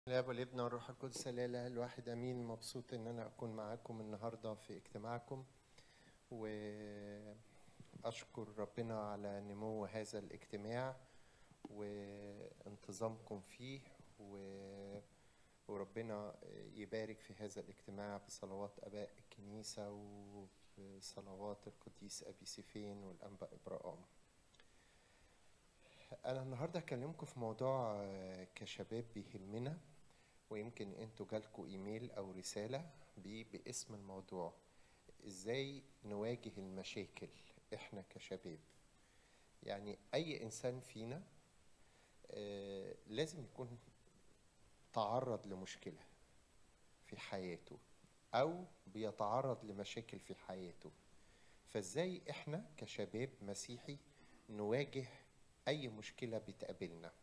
الاب والابن والروح القدس لا اله الواحد امين مبسوط ان انا اكون معاكم النهارده في اجتماعكم واشكر ربنا على نمو هذا الاجتماع وانتظامكم فيه و... وربنا يبارك في هذا الاجتماع بصلوات اباء الكنيسه وبصلوات القديس ابي سيفين والانبا ابراهام انا النهارده اكلمكم في موضوع كشباب بيهمنا ويمكن انتوا جالكوا ايميل او رساله بيه باسم الموضوع ازاي نواجه المشاكل احنا كشباب يعني اي انسان فينا آه لازم يكون تعرض لمشكله في حياته او بيتعرض لمشاكل في حياته فازاي احنا كشباب مسيحي نواجه اي مشكله بتقابلنا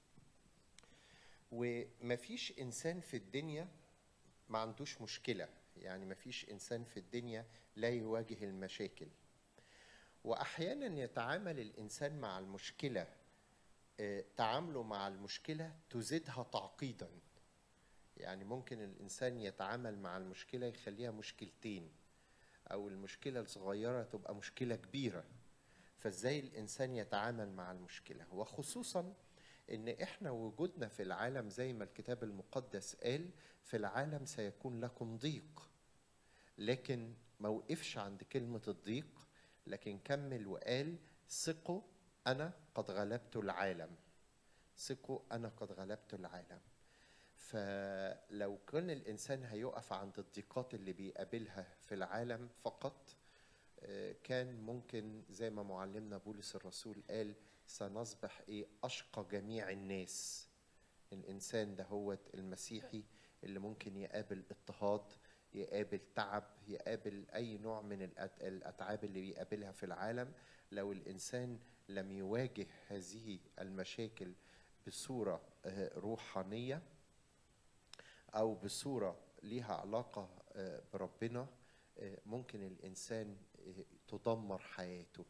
ومفيش انسان في الدنيا ما عندوش مشكله يعني مفيش انسان في الدنيا لا يواجه المشاكل واحيانا يتعامل الانسان مع المشكله تعامله مع المشكله تزيدها تعقيدا يعني ممكن الانسان يتعامل مع المشكله يخليها مشكلتين او المشكله الصغيره تبقى مشكله كبيره فازاي الانسان يتعامل مع المشكله وخصوصا ان احنا وجودنا في العالم زي ما الكتاب المقدس قال في العالم سيكون لكم ضيق لكن ما وقفش عند كلمه الضيق لكن كمل وقال ثقوا انا قد غلبت العالم ثقوا انا قد غلبت العالم فلو كان الانسان هيقف عند الضيقات اللي بيقابلها في العالم فقط كان ممكن زي ما معلمنا بولس الرسول قال سنصبح ايه اشقى جميع الناس الانسان ده هو المسيحي اللي ممكن يقابل اضطهاد يقابل تعب يقابل اي نوع من الاتعاب اللي بيقابلها في العالم لو الانسان لم يواجه هذه المشاكل بصوره روحانيه او بصوره ليها علاقه بربنا ممكن الانسان تدمر حياته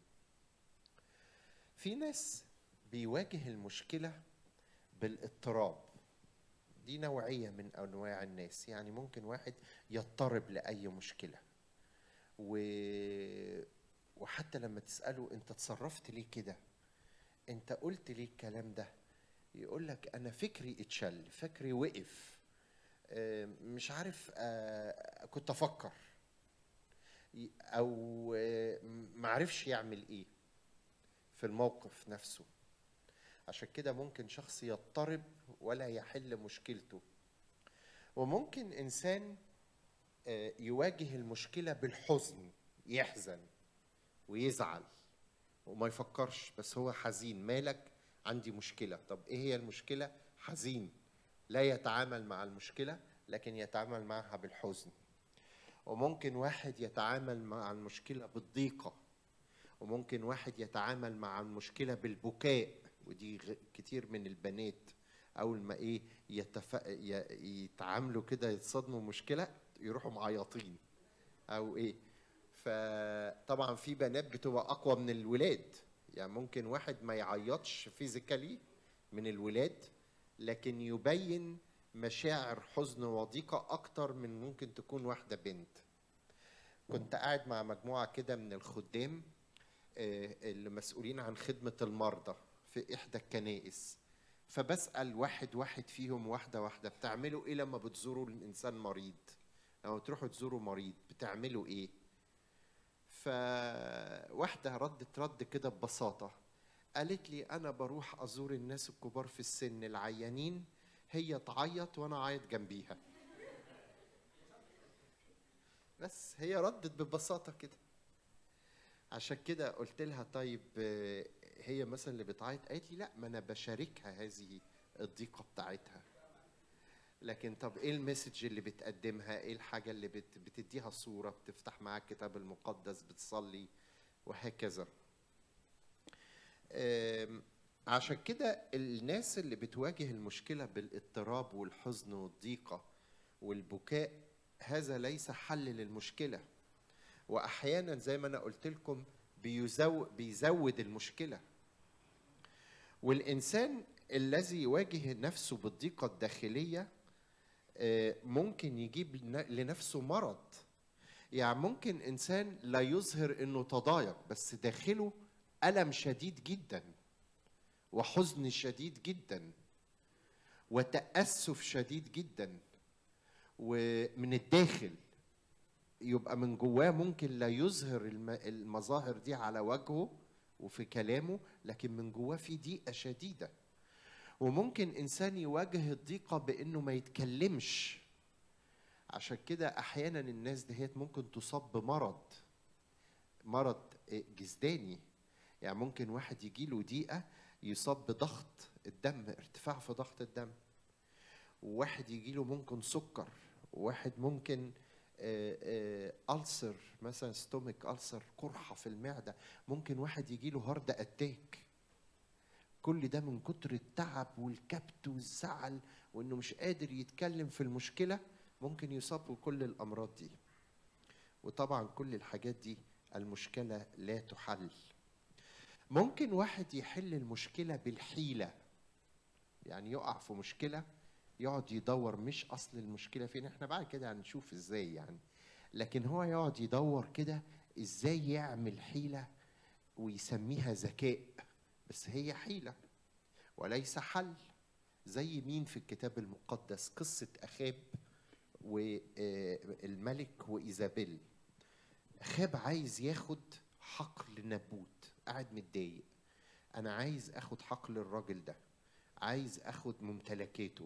في ناس بيواجه المشكله بالاضطراب دي نوعيه من انواع الناس يعني ممكن واحد يضطرب لاي مشكله و... وحتى لما تساله انت اتصرفت ليه كده انت قلت ليه الكلام ده يقول لك انا فكري اتشل فكري وقف مش عارف كنت افكر او معرفش يعمل ايه في الموقف نفسه عشان كده ممكن شخص يضطرب ولا يحل مشكلته وممكن انسان يواجه المشكله بالحزن يحزن ويزعل وما يفكرش بس هو حزين مالك عندي مشكله طب ايه هي المشكله حزين لا يتعامل مع المشكله لكن يتعامل معها بالحزن وممكن واحد يتعامل مع المشكلة بالضيقة وممكن واحد يتعامل مع المشكلة بالبكاء ودي كتير من البنات أول ما إيه يتف... يتعاملوا كده يتصدموا مشكلة يروحوا معيطين أو إيه فطبعا في بنات بتبقى أقوى من الولاد يعني ممكن واحد ما يعيطش فيزيكالي من الولاد لكن يبين مشاعر حزن وضيقة أكتر من ممكن تكون واحدة بنت كنت قاعد مع مجموعة كده من الخدام اللي مسؤولين عن خدمة المرضى في إحدى الكنائس فبسأل واحد واحد فيهم واحدة واحدة بتعملوا إيه لما بتزوروا الإنسان مريض لما تروحوا تزوروا مريض بتعملوا إيه فواحدة ردت رد كده ببساطة قالت لي أنا بروح أزور الناس الكبار في السن العيانين هي تعيط وانا اعيط جنبيها بس هي ردت ببساطة كده عشان كده قلت لها طيب هي مثلا اللي بتعيط قالت لي لا ما انا بشاركها هذه الضيقة بتاعتها لكن طب ايه المسج اللي بتقدمها ايه الحاجة اللي بت بتديها صورة بتفتح معاك الكتاب المقدس بتصلي وهكذا عشان كده الناس اللي بتواجه المشكلة بالاضطراب والحزن والضيقة والبكاء هذا ليس حل للمشكلة وأحيانا زي ما أنا قلت لكم بيزو بيزود المشكلة والإنسان الذي يواجه نفسه بالضيقة الداخلية آه، ممكن يجيب لن- لنفسه مرض يعني ممكن انسان لا يظهر انه تضايق بس داخله الم شديد جدا وحزن شديد جدا وتاسف شديد جدا ومن الداخل يبقى من جواه ممكن لا يظهر الم- المظاهر دي على وجهه وفي كلامه لكن من جواه في ضيقه شديده وممكن انسان يواجه الضيقه بانه ما يتكلمش عشان كده احيانا الناس دهيت ممكن تصاب بمرض مرض جسداني يعني ممكن واحد يجي له ضيقه يصاب بضغط الدم ارتفاع في ضغط الدم وواحد يجي له ممكن سكر وواحد ممكن ألسر مثلا ستومك ألسر قرحة في المعدة ممكن واحد يجي له هارد أتاك كل ده من كتر التعب والكبت والزعل وانه مش قادر يتكلم في المشكله ممكن يصاب بكل الامراض دي وطبعا كل الحاجات دي المشكله لا تحل ممكن واحد يحل المشكله بالحيله يعني يقع في مشكله يقعد يدور مش اصل المشكله فين احنا بعد كده هنشوف ازاي يعني لكن هو يقعد يدور كده ازاي يعمل حيله ويسميها ذكاء بس هي حيله وليس حل زي مين في الكتاب المقدس قصه اخاب والملك وايزابيل اخاب عايز ياخد حقل نبوت قاعد متضايق انا عايز اخد حقل الراجل ده عايز اخد ممتلكاته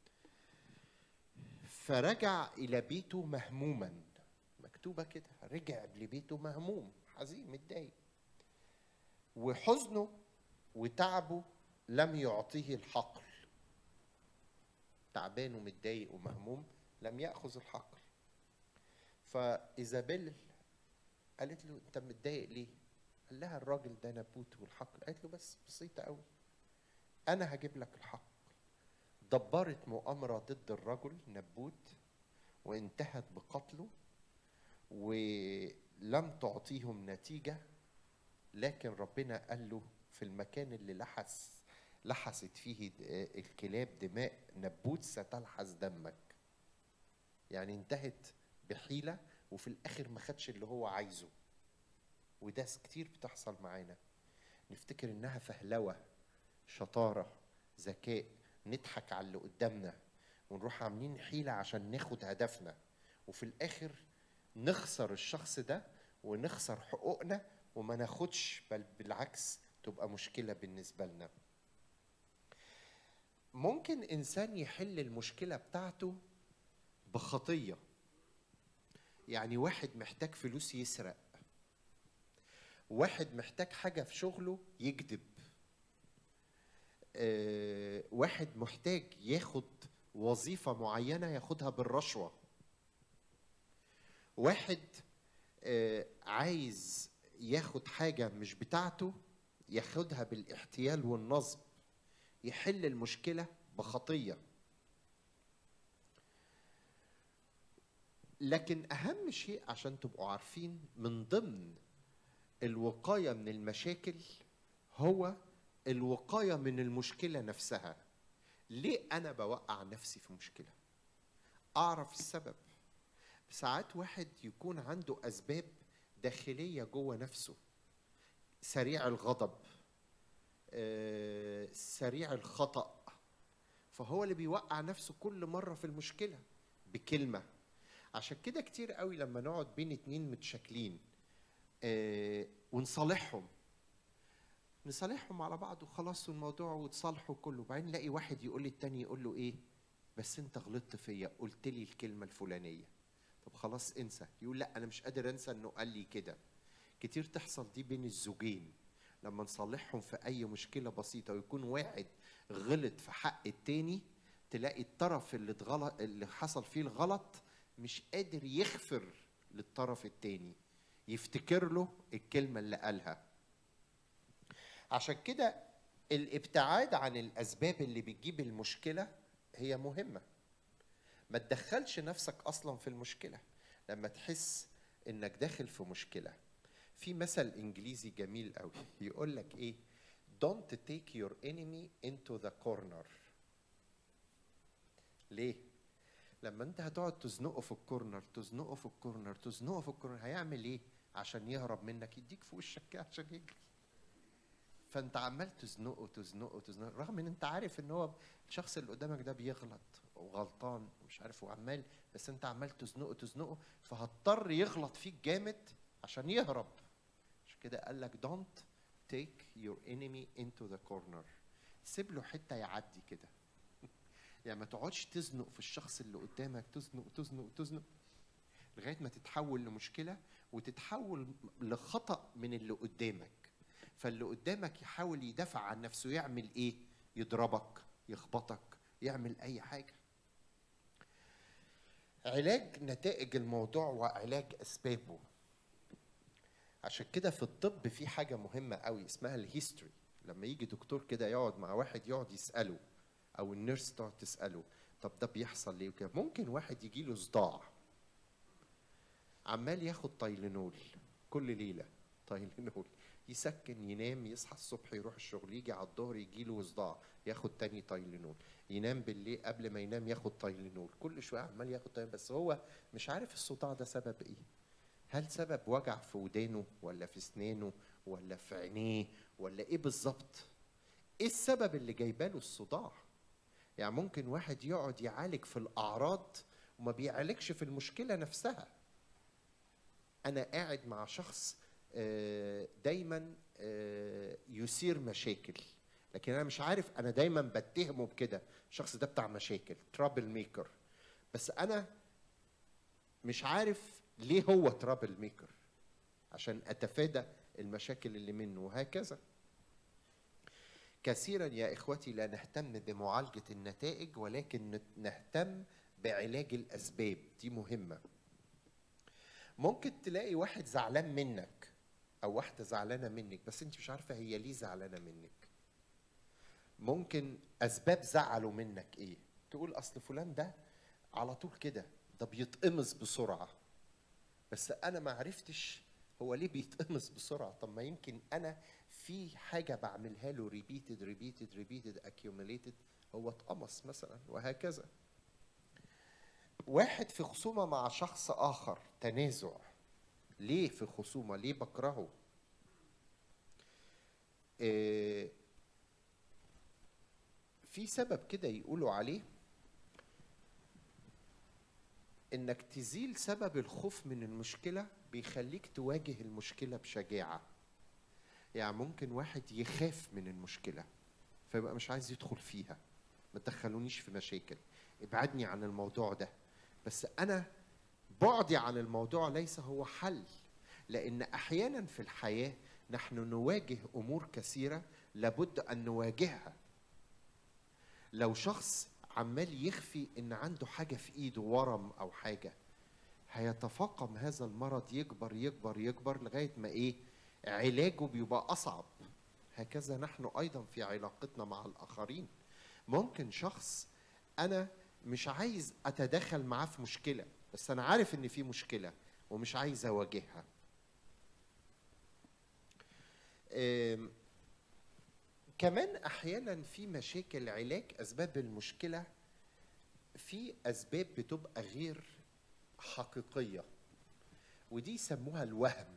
فرجع الى بيته مهموما مكتوبه كده رجع لبيته مهموم حزين متضايق وحزنه وتعبه لم يعطيه الحقل تعبان ومتضايق ومهموم لم ياخذ الحقل فايزابيل قالت له انت متضايق ليه قال لها الراجل ده نبوت والحقل قالت له بس بسيطه قوي انا هجيب لك الحقل دبرت مؤامره ضد الرجل نبوت وانتهت بقتله ولم تعطيهم نتيجه لكن ربنا قال له في المكان اللي لحس لحست فيه الكلاب دماء نبوت ستلحس دمك يعني انتهت بحيلة وفي الآخر ما خدش اللي هو عايزه وده كتير بتحصل معانا نفتكر إنها فهلوة شطارة ذكاء نضحك على اللي قدامنا ونروح عاملين حيلة عشان ناخد هدفنا وفي الآخر نخسر الشخص ده ونخسر حقوقنا وما ناخدش بل بالعكس تبقى مشكلة بالنسبة لنا ممكن إنسان يحل المشكلة بتاعته بخطية يعني واحد محتاج فلوس يسرق واحد محتاج حاجة في شغله يكذب آه، واحد محتاج ياخد وظيفة معينة ياخدها بالرشوة واحد آه، عايز ياخد حاجة مش بتاعته ياخدها بالاحتيال والنصب يحل المشكلة بخطية لكن أهم شيء عشان تبقوا عارفين من ضمن الوقاية من المشاكل هو الوقاية من المشكلة نفسها ليه أنا بوقع نفسي في مشكلة أعرف السبب ساعات واحد يكون عنده أسباب داخلية جوه نفسه سريع الغضب آه، سريع الخطأ فهو اللي بيوقع نفسه كل مرة في المشكلة بكلمة عشان كده كتير قوي لما نقعد بين اتنين متشاكلين آه، ونصالحهم نصالحهم على بعض وخلاص الموضوع وتصالحوا كله بعدين نلاقي واحد يقول للتاني يقول له ايه بس انت غلطت فيا قلت لي الكلمه الفلانيه طب خلاص انسى يقول لا انا مش قادر انسى انه قال لي كده كتير تحصل دي بين الزوجين لما نصالحهم في اي مشكله بسيطه ويكون واحد غلط في حق التاني تلاقي الطرف اللي اتغلط اللي حصل فيه الغلط مش قادر يغفر للطرف التاني يفتكر له الكلمه اللي قالها عشان كده الابتعاد عن الاسباب اللي بتجيب المشكله هي مهمه ما تدخلش نفسك اصلا في المشكله لما تحس انك داخل في مشكله في مثل انجليزي جميل قوي يقول لك ايه don't take your enemy into the corner ليه لما انت هتقعد تزنقه في الكورنر تزنقه في الكورنر تزنقه في الكورنر هيعمل ايه عشان يهرب منك يديك في وشك كده عشان يجري فانت عمال تزنقه تزنقه تزنقه رغم ان انت عارف ان هو الشخص اللي قدامك ده بيغلط وغلطان ومش عارف وعمال بس انت عمال تزنقه تزنقه فهضطر يغلط فيك جامد عشان يهرب عشان كده قال لك don't take your enemy into the corner سيب له حته يعدي كده يعني ما تقعدش تزنق في الشخص اللي قدامك تزنق تزنق تزنق لغايه ما تتحول لمشكله وتتحول لخطا من اللي قدامك فاللي قدامك يحاول يدافع عن نفسه يعمل ايه يضربك يخبطك يعمل اي حاجه علاج نتائج الموضوع وعلاج اسبابه عشان كده في الطب في حاجه مهمه قوي اسمها الهيستوري لما يجي دكتور كده يقعد مع واحد يقعد يساله او النيرس تقعد تساله طب ده بيحصل ليه وكده ممكن واحد يجي له صداع عمال ياخد تايلينول كل ليله تايلينول يسكن ينام يصحى الصبح يروح الشغل يجي على الظهر يجي له صداع ياخد تاني تايلينول ينام بالليل قبل ما ينام ياخد تايلينول كل شويه عمال ياخد تايلينول بس هو مش عارف الصداع ده سبب ايه هل سبب وجع في ودانه ولا في اسنانه ولا في عينيه ولا ايه بالظبط ايه السبب اللي جايباله الصداع يعني ممكن واحد يقعد يعالج في الاعراض وما بيعالجش في المشكله نفسها انا قاعد مع شخص آه، دايما آه، يثير مشاكل لكن انا مش عارف انا دايما بتهمه بكده الشخص ده بتاع مشاكل ترابل ميكر بس انا مش عارف ليه هو ترابل ميكر عشان اتفادى المشاكل اللي منه وهكذا كثيرا يا اخوتي لا نهتم بمعالجه النتائج ولكن نت- نهتم بعلاج الاسباب دي مهمه ممكن تلاقي واحد زعلان منك او واحده زعلانه منك بس انت مش عارفه هي ليه زعلانه منك ممكن اسباب زعله منك ايه تقول اصل فلان ده على طول كده ده بيتقمص بسرعه بس انا ما عرفتش هو ليه بيتقمص بسرعه طب ما يمكن انا في حاجه بعملها له ريبيتد ريبيتد ريبيتد اكيوميليتد هو اتقمص مثلا وهكذا واحد في خصومه مع شخص اخر تنازع ليه في خصومه ليه بكرهه إيه في سبب كده يقولوا عليه انك تزيل سبب الخوف من المشكله بيخليك تواجه المشكله بشجاعه يعني ممكن واحد يخاف من المشكله فيبقى مش عايز يدخل فيها ما تدخلونيش في مشاكل ابعدني عن الموضوع ده بس انا بعدي عن الموضوع ليس هو حل لان احيانا في الحياه نحن نواجه امور كثيره لابد ان نواجهها لو شخص عمال يخفي ان عنده حاجه في ايده ورم او حاجه هيتفاقم هذا المرض يكبر يكبر يكبر لغايه ما ايه علاجه بيبقى اصعب هكذا نحن ايضا في علاقتنا مع الاخرين ممكن شخص انا مش عايز اتدخل معاه في مشكله بس انا عارف ان في مشكله ومش عايز اواجهها أم، كمان احيانا في مشاكل علاج اسباب المشكله في اسباب بتبقى غير حقيقيه ودي يسموها الوهم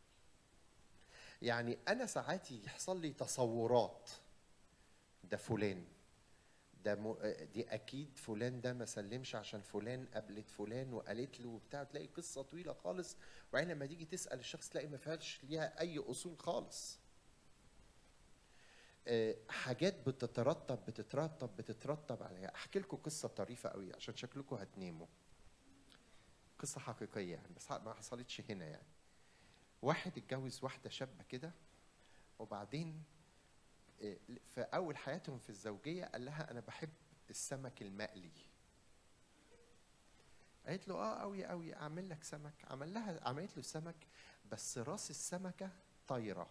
يعني انا ساعات يحصل لي تصورات ده فلان ده م... دي اكيد فلان ده ما سلمش عشان فلان قابلت فلان وقالت له وبتاع تلاقي قصه طويله خالص وبعدين لما تيجي تسال الشخص تلاقي ما فيهاش ليها اي اصول خالص آه، حاجات بتترتب بتترتب بتترتب عليها احكي لكم قصه طريفه قوي عشان شكلكم هتناموا قصه حقيقيه يعني بس ما حصلتش هنا يعني واحد اتجوز واحده شابه كده وبعدين آه، في اول حياتهم في الزوجيه قال لها انا بحب السمك المقلي قالت له اه قوي قوي اعمل لك سمك عمل لها عملت له سمك بس راس السمكه طايره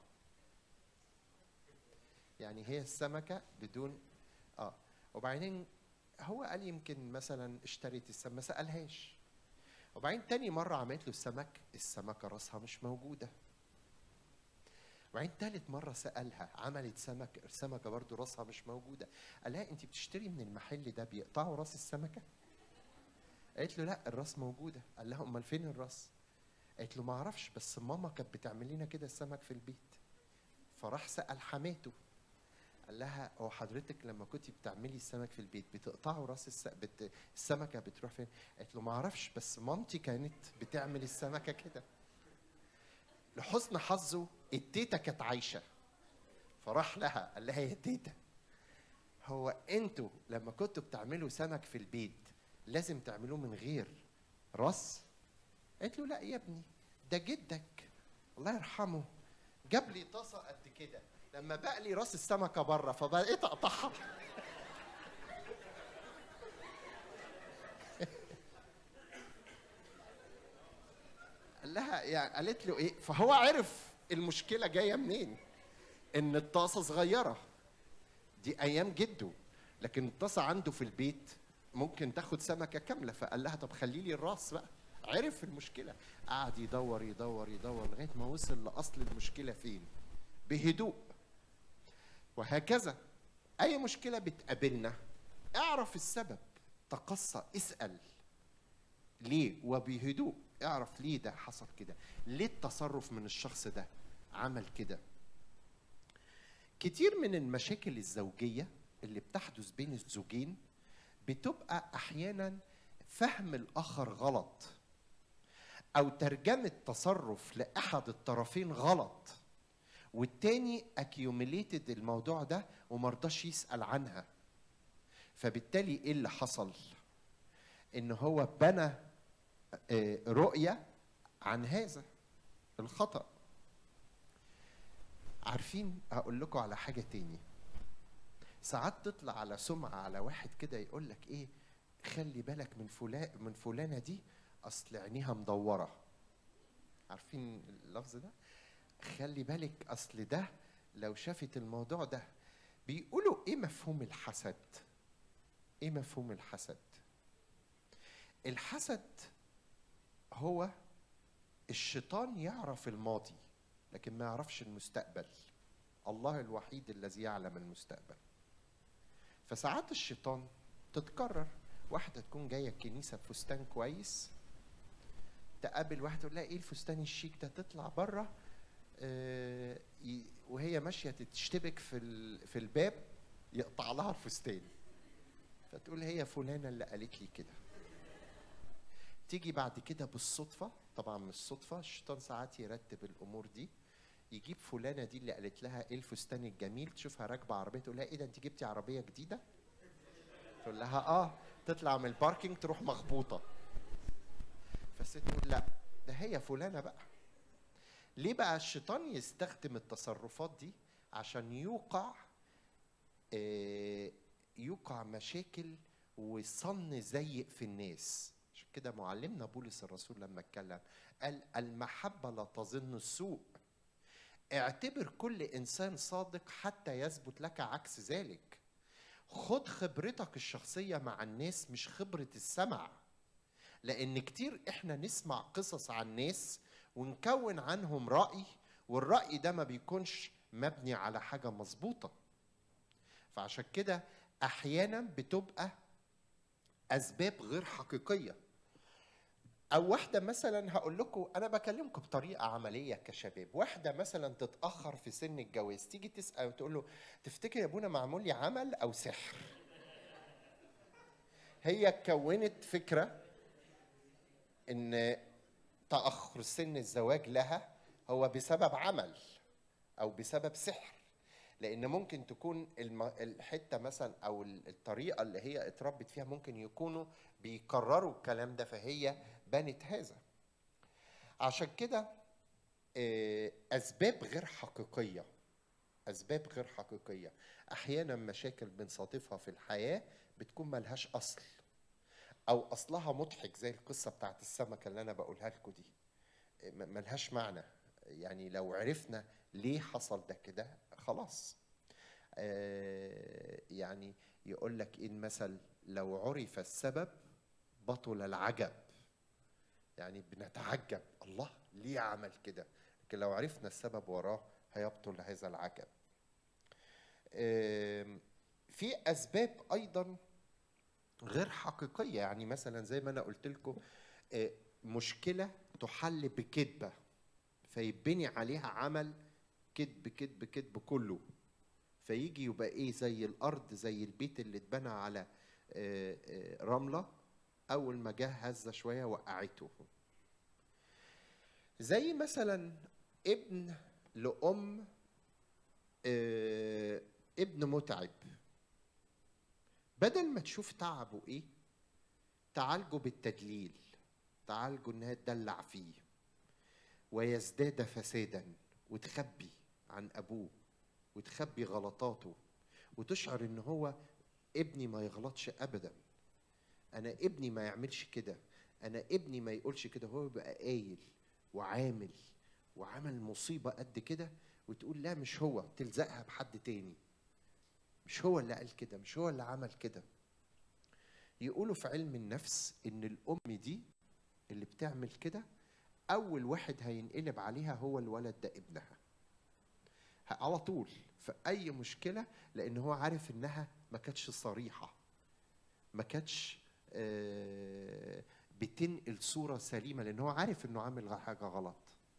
يعني هي السمكه بدون اه وبعدين هو قال يمكن مثلا اشتريت السمكه ما سالهاش وبعدين تاني مره عملت له السمك السمكه راسها مش موجوده وبعدين تالت مرة سألها عملت سمك السمكة برضو راسها مش موجودة قال لها أنت بتشتري من المحل ده بيقطعوا راس السمكة؟ قالت له لا الراس موجوده قال لها امال فين الراس قالت له ما اعرفش بس ماما كانت بتعمل لنا كده السمك في البيت فراح سال حماته قال لها هو حضرتك لما كنت بتعملي السمك في البيت بتقطعوا راس الس... بت... السمكه بتروح فين قالت له ما اعرفش بس مامتي كانت بتعمل السمكه كده لحسن حظه التيتا كانت عايشه فراح لها قال لها يا تيتا هو انتوا لما كنتوا بتعملوا سمك في البيت لازم تعملوه من غير راس قالت له لا يا ابني ده جدك الله يرحمه جاب لي طاسه قد كده لما بقى لي راس السمكه بره فبقيت اقطعها قال لها يعني قالت له ايه فهو عرف المشكله جايه منين ان الطاسه صغيره دي ايام جده لكن الطاسه عنده في البيت ممكن تاخد سمكه كامله فقال لها طب خلي لي الراس بقى عرف المشكله قعد يدور يدور يدور لغايه ما وصل لاصل المشكله فين بهدوء وهكذا اي مشكله بتقابلنا اعرف السبب تقصى اسال ليه وبهدوء اعرف ليه ده حصل كده ليه التصرف من الشخص ده عمل كده كتير من المشاكل الزوجيه اللي بتحدث بين الزوجين بتبقى احيانا فهم الاخر غلط او ترجمه تصرف لاحد الطرفين غلط والتاني اكيوميليتد الموضوع ده ومرضاش يسال عنها فبالتالي ايه اللي حصل ان هو بنى آه، رؤيه عن هذا الخطا عارفين هقول لكم على حاجه تاني ساعات تطلع على سمعه على واحد كده يقول لك ايه خلي بالك من فلان من فلانه دي اصل عينيها مدوره عارفين اللفظ ده خلي بالك اصل ده لو شافت الموضوع ده بيقولوا ايه مفهوم الحسد ايه مفهوم الحسد الحسد هو الشيطان يعرف الماضي لكن ما يعرفش المستقبل الله الوحيد الذي يعلم المستقبل فساعات الشيطان تتكرر واحدة تكون جاية الكنيسة بفستان كويس تقابل واحدة تقول لها ايه الفستان الشيك ده تطلع بره آه، ي- وهي ماشية تشتبك في ال- في الباب يقطع لها الفستان فتقول هي فلانة اللي قالت لي كده تيجي بعد كده بالصدفة طبعا مش صدفة الشيطان ساعات يرتب الأمور دي يجيب فلانة دي اللي قالت لها ايه الفستان الجميل تشوفها راكبة عربية تقول لها ايه ده انت جبتي عربية جديدة؟ تقول لها اه تطلع من الباركينج تروح مخبوطة فالست تقول لا ده هي فلانة بقى ليه بقى الشيطان يستخدم التصرفات دي عشان يوقع آه، يوقع مشاكل وصن زيق في الناس عشان كده معلمنا بولس الرسول لما اتكلم قال المحبة لا تظن السوء اعتبر كل انسان صادق حتى يثبت لك عكس ذلك خد خبرتك الشخصية مع الناس مش خبرة السمع لأن كتير إحنا نسمع قصص عن ناس ونكون عنهم رأي والرأي ده ما بيكونش مبني على حاجة مظبوطة فعشان كده أحيانا بتبقى أسباب غير حقيقية أو واحدة مثلا هقول لكم أنا بكلمكم بطريقة عملية كشباب واحدة مثلا تتأخر في سن الجواز تيجي تسأل وتقول له تفتكر يا ابونا معمول لي عمل أو سحر هي كونت فكرة ان تاخر سن الزواج لها هو بسبب عمل او بسبب سحر لان ممكن تكون الم- الحته مثلا او ال- الطريقه اللي هي اتربت فيها ممكن يكونوا بيكرروا الكلام ده فهي بنت هذا عشان كده آه، اسباب غير حقيقيه اسباب غير حقيقيه احيانا مشاكل بنصادفها في الحياه بتكون ملهاش اصل او اصلها مضحك زي القصه بتاعت السمكه اللي انا بقولها لكم دي م- ملهاش معنى يعني لو عرفنا ليه حصل ده كده خلاص آه، يعني يقول لك ايه المثل لو عرف السبب بطل العجب يعني بنتعجب الله ليه عمل كده لكن لو عرفنا السبب وراه هيبطل هذا العجب آم، في اسباب ايضا غير حقيقيه يعني مثلا زي ما انا قلت لكم آه، مشكله تحل بكذبه فيبني عليها عمل كذب كذب كذب كله فيجي يبقى ايه زي الارض زي البيت اللي اتبنى على آه، آه، رمله اول ما جه هزه شويه وقعته زي مثلا ابن لام آه، ابن متعب بدل ما تشوف تعبه ايه تعالجه بالتدليل تعالجه انها تدلع فيه ويزداد فسادا وتخبي عن ابوه وتخبي غلطاته وتشعر ان هو ابني ما يغلطش ابدا انا ابني ما يعملش كده انا ابني ما يقولش كده هو يبقى قايل وعامل وعمل مصيبه قد كده وتقول لا مش هو تلزقها بحد تاني مش هو اللي قال كده مش هو اللي عمل كده يقولوا في علم النفس ان الام دي اللي بتعمل كده اول واحد هينقلب عليها هو الولد ده ابنها على طول في اي مشكله لان هو عارف انها ما كانتش صريحه ما كانتش آه، بتنقل صوره سليمه لان هو عارف انه عامل حاجه غلط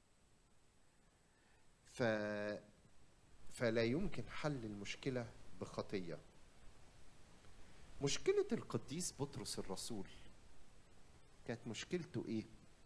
ف فلا يمكن حل المشكله بخطيه مشكله القديس بطرس الرسول كانت مشكلته ايه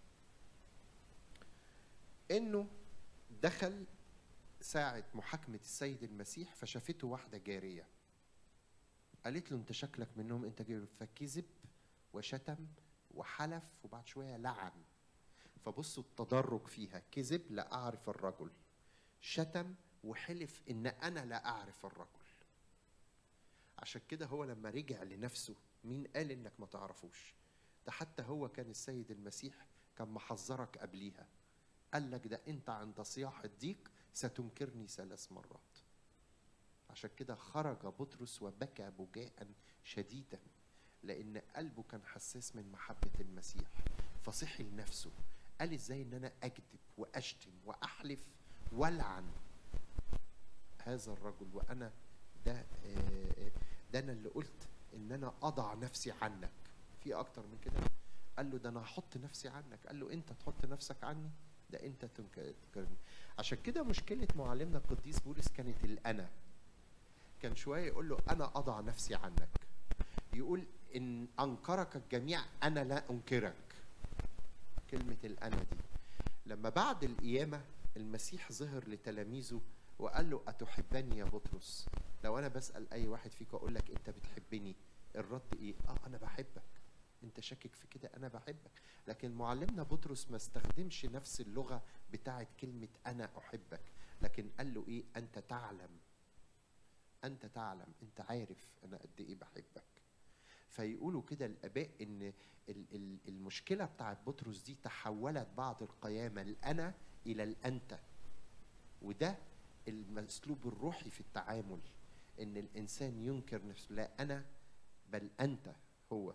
انه دخل ساعة محاكمة السيد المسيح فشافته واحدة جارية قالت له انت شكلك منهم انت جاري فكذب وشتم وحلف وبعد شوية لعن فبصوا التدرج فيها كذب لا أعرف الرجل شتم وحلف إن أنا لا أعرف الرجل عشان كده هو لما رجع لنفسه مين قال إنك ما تعرفوش ده حتى هو كان السيد المسيح كان محذرك قبليها قال لك ده انت عند صياح الديك ستنكرني ثلاث مرات عشان كده خرج بطرس وبكى بكاء شديدا لان قلبه كان حساس من محبه المسيح فصحي لنفسه قال ازاي ان انا اكذب واشتم واحلف والعن هذا الرجل وانا ده آه، ده انا اللي قلت ان انا اضع نفسي عنك في اكتر من كده قال له ده انا هحط نفسي عنك قال له انت تحط نفسك عني ده انت تنك- تنكرني عشان كده مشكله معلمنا القديس بولس كانت الانا كان شويه يقول له انا اضع نفسي عنك يقول ان انكرك الجميع انا لا انكرك كلمه الانا دي لما بعد القيامه المسيح ظهر لتلاميذه وقال له اتحبني يا بطرس لو انا بسال اي واحد فيك اقول لك انت بتحبني الرد ايه اه انا بحبك انت شاكك في كده انا بحبك لكن معلمنا بطرس ما استخدمش نفس اللغه بتاعت كلمه انا احبك لكن قال له ايه انت تعلم انت تعلم انت عارف انا قد ايه بحبك فيقولوا كده الاباء ان ال- ال- المشكله بتاعت بطرس دي تحولت بعد القيامه الانا الى الانت وده المسلوب الروحي في التعامل ان الانسان ينكر نفسه لا انا بل انت هو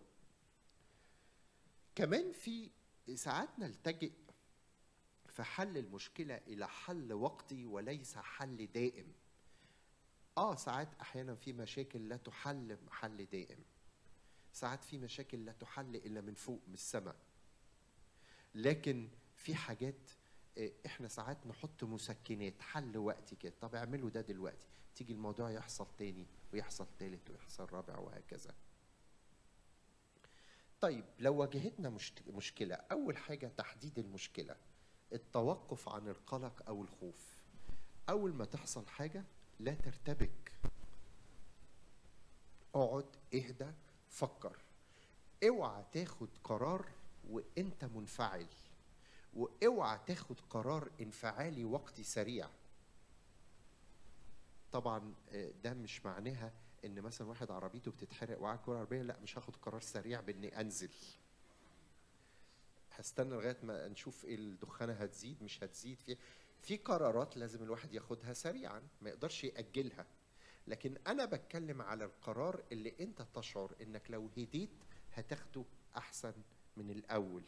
كمان في ساعات نلتجئ في حل المشكله الى حل وقتي وليس حل دائم اه ساعات احيانا في مشاكل لا تحل حل دائم ساعات في مشاكل لا تحل الا من فوق من السماء لكن في حاجات آه، احنا ساعات نحط مسكنات حل وقتي كده طب اعملوا ده دلوقتي تيجي الموضوع يحصل تاني ويحصل تالت ويحصل رابع وهكذا طيب لو واجهتنا مشت- مشكلة أول حاجة تحديد المشكلة التوقف عن القلق أو الخوف أول ما تحصل حاجة لا ترتبك اقعد اهدى فكر اوعى تاخد قرار وانت منفعل واوعى تاخد قرار انفعالي وقتي سريع طبعا آه، ده مش معناها ان مثلا واحد عربيته بتتحرق وعلى كرة عربيه لا مش هاخد قرار سريع باني انزل هستنى لغايه ما نشوف ايه الدخانه هتزيد مش هتزيد في في قرارات لازم الواحد ياخدها سريعا ما يقدرش ياجلها لكن انا بتكلم على القرار اللي انت تشعر انك لو هديت هتاخده احسن من الاول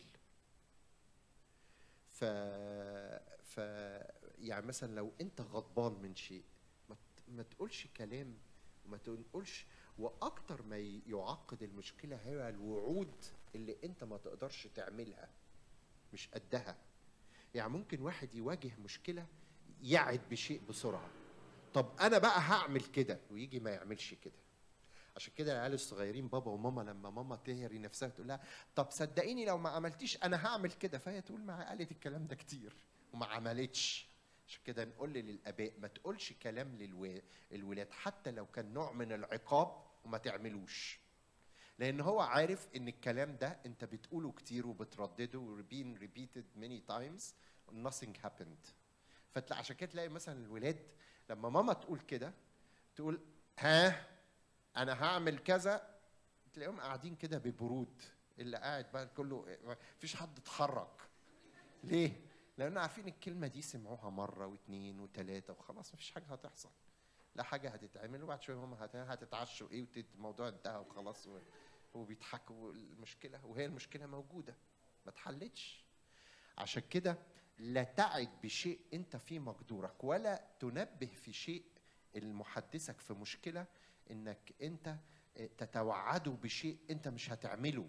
ف ف يعني مثلا لو انت غضبان من شيء ما ت- ما تقولش كلام وما تقولش واكتر ما يعقد المشكله هي الوعود اللي انت ما تقدرش تعملها مش قدها يعني ممكن واحد يواجه مشكله يعد بشيء بسرعه طب انا بقى هعمل كده ويجي ما يعملش كده عشان كده العيال الصغيرين بابا وماما لما ماما تهري نفسها تقول لها طب صدقيني لو ما عملتيش انا هعمل كده فهي تقول ما قالت الكلام ده كتير وما عملتش عشان كده نقول للاباء ما تقولش كلام للولاد حتى لو كان نوع من العقاب وما تعملوش لان هو عارف ان الكلام ده انت بتقوله كتير وبتردده being repeated many times nothing happened فتلاقي عشان كده تلاقي مثلا الولاد لما ماما تقول كده تقول ها انا هعمل كذا تلاقيهم قاعدين كده ببرود اللي قاعد بقى كله مفيش حد اتحرك ليه؟ لان عارفين الكلمه دي سمعوها مره واثنين وثلاثه وخلاص مفيش حاجه هتحصل لا حاجه هتتعمل وبعد شويه هم هتتعشوا ايه والموضوع انتهى وخلاص وبيضحكوا المشكله وهي المشكله موجوده ما اتحلتش عشان كده لا تعد بشيء انت في مقدورك ولا تنبه في شيء المحدثك في مشكله انك انت تتوعده بشيء انت مش هتعمله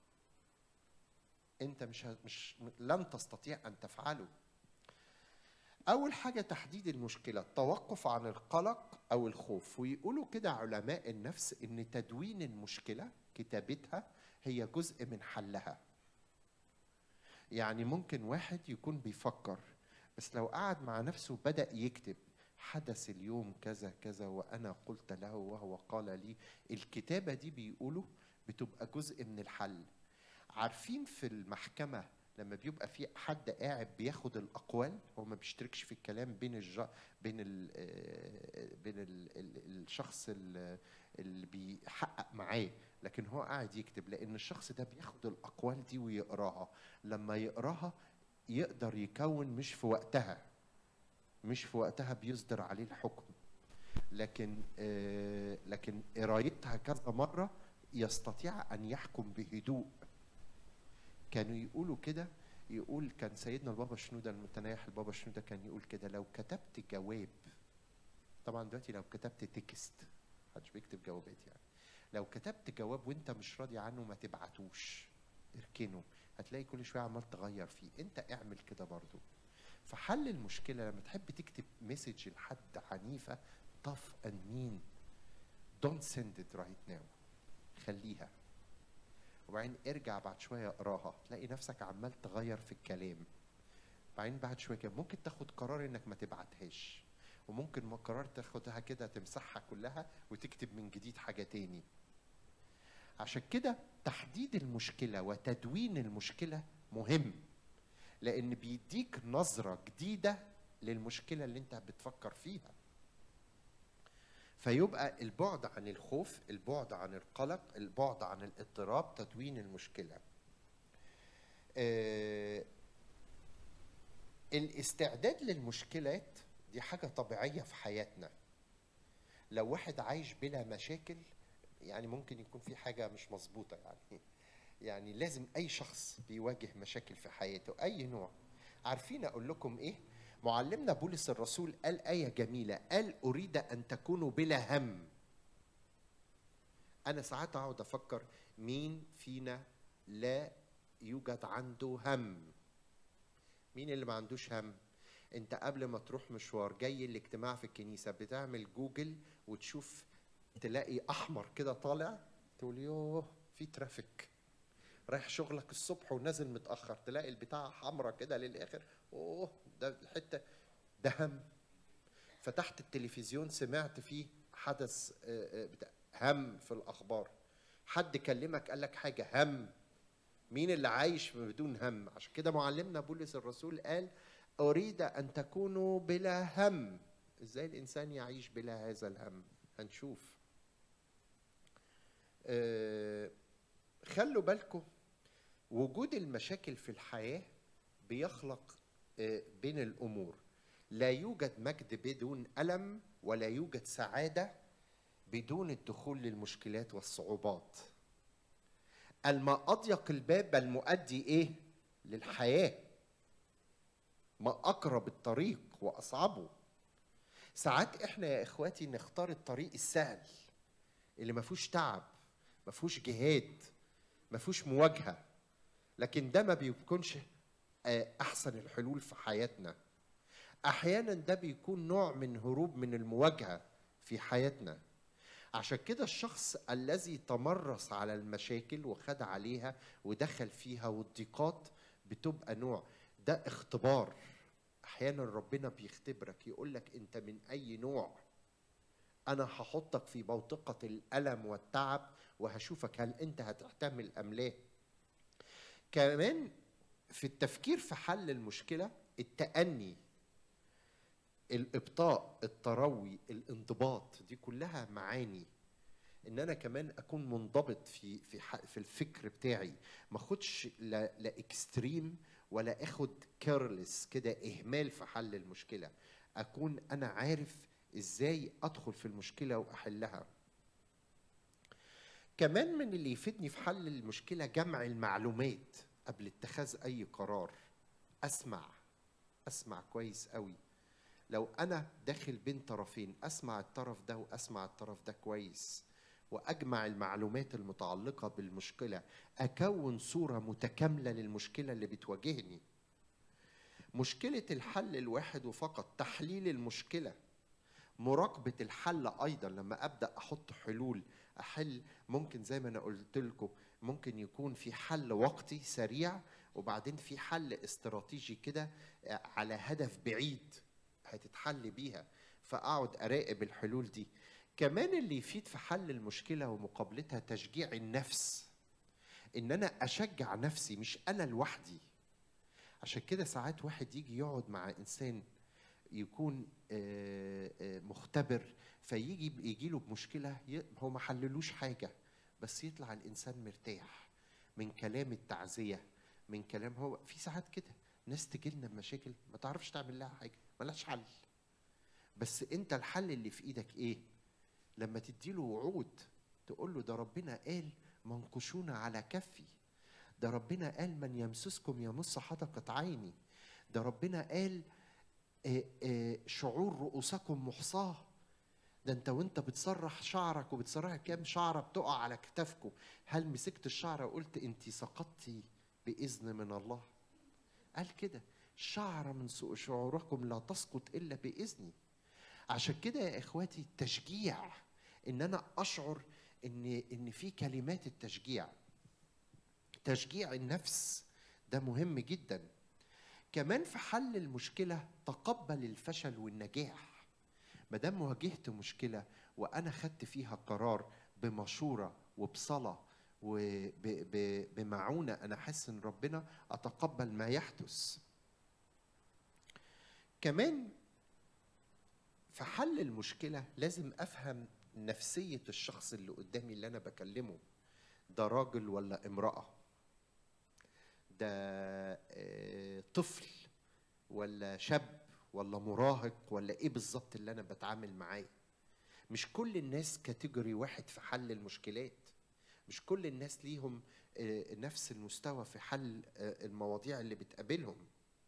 انت مش مش لن تستطيع ان تفعله اول حاجه تحديد المشكله التوقف عن القلق او الخوف ويقولوا كده علماء النفس ان تدوين المشكله كتابتها هي جزء من حلها يعني ممكن واحد يكون بيفكر بس لو قعد مع نفسه بدا يكتب حدث اليوم كذا كذا وانا قلت له وهو قال لي الكتابه دي بيقولوا بتبقى جزء من الحل عارفين في المحكمه لما بيبقى في حد قاعد بياخد الاقوال هو ما بيشتركش في الكلام بين الج... بين ال... بين ال... الشخص اللي بيحقق معاه لكن هو قاعد يكتب لان الشخص ده بياخد الاقوال دي ويقراها لما يقراها يقدر يكون مش في وقتها مش في وقتها بيصدر عليه الحكم لكن آه لكن قرايتها كذا مره يستطيع ان يحكم بهدوء كانوا يقولوا كده يقول كان سيدنا البابا شنودة المتنايح البابا شنودة كان يقول كده لو كتبت جواب طبعا دلوقتي لو كتبت تكست محدش بيكتب جوابات يعني لو كتبت جواب وانت مش راضي عنه ما تبعتوش اركنه هتلاقي كل شويه عمال تغير فيه انت اعمل كده برضو فحل المشكله لما تحب تكتب مسج لحد عنيفه طف and mean don't send it right now خليها وبعدين ارجع بعد شويه اقراها تلاقي نفسك عمال تغير في الكلام بعدين بعد شويه كده ممكن تاخد قرار انك ما تبعتهاش وممكن ما قرار تاخدها كده تمسحها كلها وتكتب من جديد حاجه تاني عشان كده تحديد المشكله وتدوين المشكله مهم لان بيديك نظره جديده للمشكله اللي انت بتفكر فيها فيبقى البعد عن الخوف البعد عن القلق البعد عن الاضطراب تدوين المشكله آه الاستعداد للمشكلات دي حاجة طبيعية في حياتنا لو واحد عايش بلا مشاكل يعني ممكن يكون في حاجة مش مظبوطة يعني يعني لازم أي شخص بيواجه مشاكل في حياته أي نوع عارفين أقول لكم إيه معلمنا بولس الرسول قال آية جميلة قال أريد أن تكونوا بلا هم أنا ساعات أقعد أفكر مين فينا لا يوجد عنده هم مين اللي ما عندوش هم انت قبل ما تروح مشوار جاي الاجتماع في الكنيسة بتعمل جوجل وتشوف تلاقي أحمر كده طالع تقول يوه في ترافيك رايح شغلك الصبح ونازل متأخر تلاقي البتاع حمرة كده للآخر أوه ده حتة ده هم فتحت التلفزيون سمعت فيه حدث هم في الأخبار حد كلمك قال لك حاجة هم مين اللي عايش بدون هم عشان كده معلمنا بولس الرسول قال أريد أن تكونوا بلا هم إزاي الإنسان يعيش بلا هذا الهم هنشوف أه خلوا بالكم وجود المشاكل في الحياة بيخلق أه بين الأمور لا يوجد مجد بدون ألم ولا يوجد سعادة بدون الدخول للمشكلات والصعوبات الما أضيق الباب المؤدي إيه للحياه ما اقرب الطريق واصعبه ساعات احنا يا اخواتي نختار الطريق السهل اللي ما فيهوش تعب ما فيهوش جهاد ما فيهوش مواجهه لكن ده ما بيكونش آه، احسن الحلول في حياتنا احيانا ده بيكون نوع من هروب من المواجهه في حياتنا عشان كده الشخص الذي تمرس على المشاكل وخد عليها ودخل فيها والضيقات بتبقى نوع ده اختبار احيانا ربنا بيختبرك يقول لك انت من اي نوع انا هحطك في بوتقه الالم والتعب وهشوفك هل انت هتحتمل ام لا كمان في التفكير في حل المشكله التاني الابطاء التروي الانضباط دي كلها معاني ان انا كمان اكون منضبط في في في الفكر بتاعي ما اخدش لا, لا اكستريم ولا اخد كيرلس كده اهمال في حل المشكله اكون انا عارف ازاي ادخل في المشكله واحلها كمان من اللي يفيدني في حل المشكله جمع المعلومات قبل اتخاذ اي قرار اسمع اسمع كويس قوي لو انا داخل بين طرفين اسمع الطرف ده واسمع الطرف ده كويس واجمع المعلومات المتعلقه بالمشكله اكون صوره متكامله للمشكله اللي بتواجهني مشكله الحل الواحد وفقط تحليل المشكله مراقبه الحل ايضا لما ابدا احط حلول احل ممكن زي ما انا قلت لكم ممكن يكون في حل وقتي سريع وبعدين في حل استراتيجي كده على هدف بعيد هتتحل بيها فاقعد اراقب الحلول دي كمان اللي يفيد في حل المشكله ومقابلتها تشجيع النفس ان انا اشجع نفسي مش انا لوحدي عشان كده ساعات واحد يجي يقعد مع انسان يكون مختبر فيجي يجي له بمشكله هو ما حللوش حاجه بس يطلع الانسان مرتاح من كلام التعزيه من كلام هو في ساعات كده ناس تجي لنا بمشاكل ما تعرفش تعمل لها حاجه ملهاش حل بس انت الحل اللي في ايدك ايه لما تديله وعود تقول له ده ربنا قال منقشون على كفي ده ربنا قال من يمسسكم يمس حدقة عيني ده ربنا قال آآ آآ شعور رؤوسكم محصاه ده انت وانت بتسرح شعرك وبتسرح كام شعره بتقع على كتافكم هل مسكت الشعره وقلت انت سقطتي باذن من الله قال كده شعره من سوء شعوركم لا تسقط الا باذني عشان كده يا اخواتي التشجيع ان انا اشعر ان ان في كلمات التشجيع تشجيع النفس ده مهم جدا كمان في حل المشكله تقبل الفشل والنجاح ما دام واجهت مشكله وانا خدت فيها قرار بمشوره وبصلاه وبمعونه انا حاسس ان ربنا اتقبل ما يحدث كمان في حل المشكله لازم افهم نفسيه الشخص اللي قدامي اللي انا بكلمه ده راجل ولا امراه ده طفل ولا شاب ولا مراهق ولا ايه بالظبط اللي انا بتعامل معاه مش كل الناس كاتيجوري واحد في حل المشكلات مش كل الناس ليهم نفس المستوى في حل المواضيع اللي بتقابلهم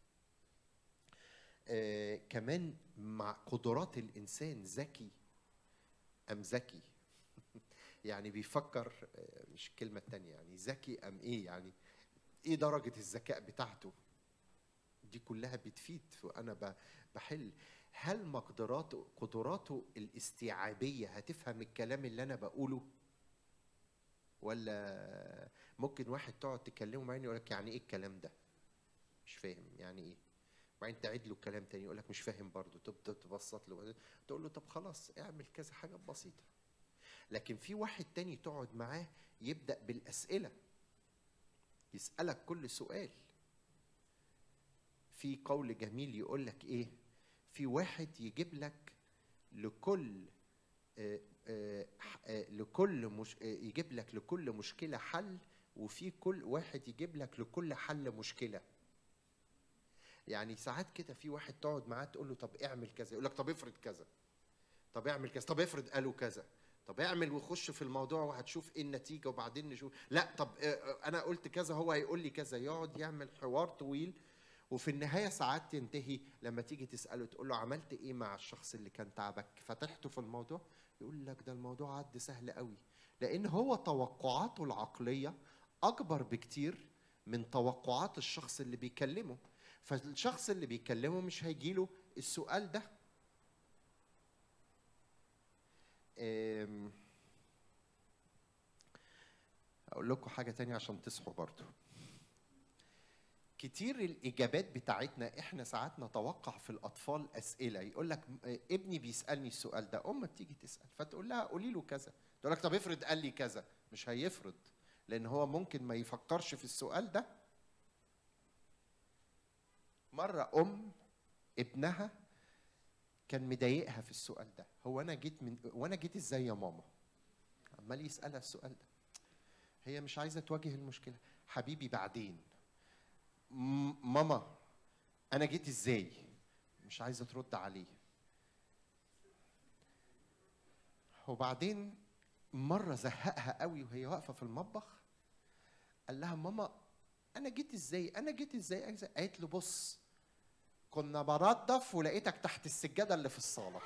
كمان مع قدرات الانسان ذكي ام ذكي يعني بيفكر مش الكلمة التانية يعني ذكي أم إيه يعني إيه درجة الذكاء بتاعته دي كلها بتفيد وأنا بحل هل مقدراته قدراته الاستيعابية هتفهم الكلام اللي أنا بقوله ولا ممكن واحد تقعد تكلمه معاه يقول لك يعني إيه الكلام ده مش فاهم يعني إيه وبعدين تعيد له الكلام تاني يقول لك مش فاهم برضه تبدا تبسط له تقول له طب خلاص اعمل كذا حاجه بسيطه لكن في واحد تاني تقعد معاه يبدا بالاسئله يسالك كل سؤال في قول جميل يقول لك ايه في واحد يجيب لك لكل آآ آآ لكل مش يجيب لك لكل مشكله حل وفي كل واحد يجيب لك لكل حل مشكله يعني ساعات كده في واحد تقعد معاه تقول له طب اعمل كذا يقول لك طب افرض كذا طب اعمل كذا طب افرض قالوا كذا طب اعمل وخش في الموضوع وهتشوف ايه النتيجه وبعدين نشوف لا طب انا قلت كذا هو هيقول لي كذا يقعد يعمل حوار طويل وفي النهايه ساعات تنتهي لما تيجي تساله تقول له عملت ايه مع الشخص اللي كان تعبك فتحته في الموضوع يقول لك ده الموضوع عد سهل قوي لان هو توقعاته العقليه اكبر بكتير من توقعات الشخص اللي بيكلمه فالشخص اللي بيكلمه مش هيجيله السؤال ده أم، اقول لكم حاجه تانية عشان تصحوا برضو كتير الاجابات بتاعتنا احنا ساعات نتوقع في الاطفال اسئله يقول لك ابني بيسالني السؤال ده امك تيجي تسال فتقول لها قولي له كذا تقول لك طب افرض قال لي كذا مش هيفرض لان هو ممكن ما يفكرش في السؤال ده مره ام ابنها كان مضايقها في السؤال ده هو انا جيت من وانا جيت ازاي يا ماما عمال يسالها السؤال ده هي مش عايزه تواجه المشكله حبيبي بعدين م- ماما انا جيت ازاي مش عايزه ترد عليه وبعدين مره زهقها قوي وهي واقفه في المطبخ قال لها ماما انا جيت ازاي انا جيت ازاي أنا جيت إزاي؟ قالت له بص كنا بنضف ولقيتك تحت السجاده اللي في الصاله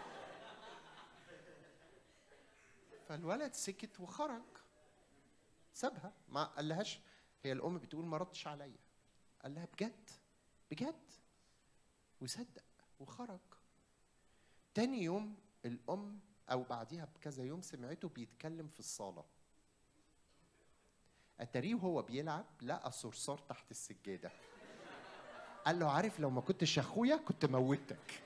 فالولد سكت وخرج سابها ما قالهاش هي الام بتقول ما ردش عليا قال لها بجد بجد وصدق وخرج تاني يوم الام او بعديها بكذا يوم سمعته بيتكلم في الصاله اتاريه وهو بيلعب لقى صرصار تحت السجاده قال له عارف لو ما كنتش اخويا كنت موتك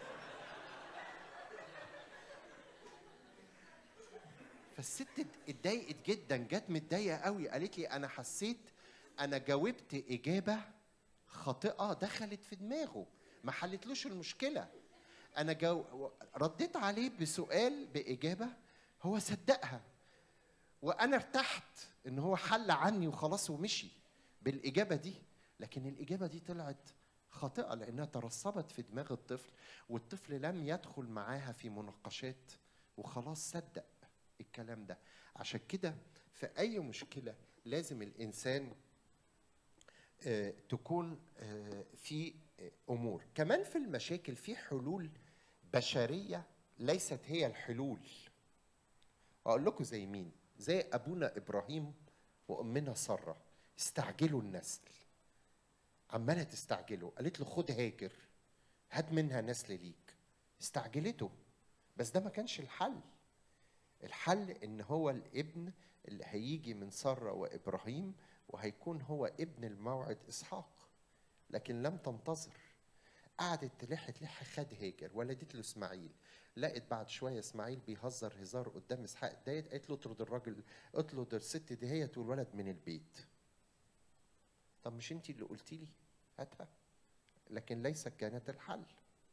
فالست اتضايقت جدا جت متضايقه قوي قالت لي انا حسيت انا جاوبت اجابه خاطئه دخلت في دماغه ما حلتلوش المشكله انا جو... رديت عليه بسؤال باجابه هو صدقها وانا ارتحت ان هو حل عني وخلاص ومشي بالاجابه دي لكن الاجابه دي طلعت خاطئه لانها ترسبت في دماغ الطفل والطفل لم يدخل معاها في مناقشات وخلاص صدق الكلام ده عشان كده في اي مشكله لازم الانسان آه، تكون آه، في آه، امور كمان في المشاكل في حلول بشريه ليست هي الحلول اقول لكم زي مين زي ابونا ابراهيم وامنا ساره استعجلوا النسل عماله تستعجله قالت له خد هاجر هات منها نسل ليك استعجلته بس ده ما كانش الحل الحل ان هو الابن اللي هيجي من ساره وابراهيم وهيكون هو ابن الموعد اسحاق لكن لم تنتظر قعدت تلح تلح خد هاجر ولدت له اسماعيل لقت بعد شويه اسماعيل بيهزر هزار قدام اسحاق اتضايقت قالت له اطرد الراجل اطرد الست دي هي والولد من البيت طب مش انت اللي قلتي لي هاتها لكن ليس كانت الحل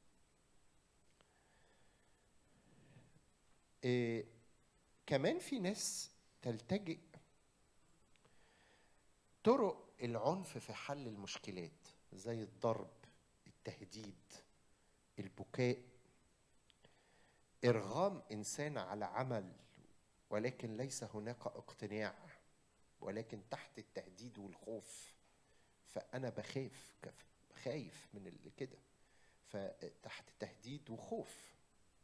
إيه كمان في ناس تلتجئ طرق العنف في حل المشكلات زي الضرب التهديد البكاء ارغام انسان على عمل ولكن ليس هناك اقتناع ولكن تحت التهديد والخوف فانا بخاف كف- خايف من اللي كده فتحت تهديد وخوف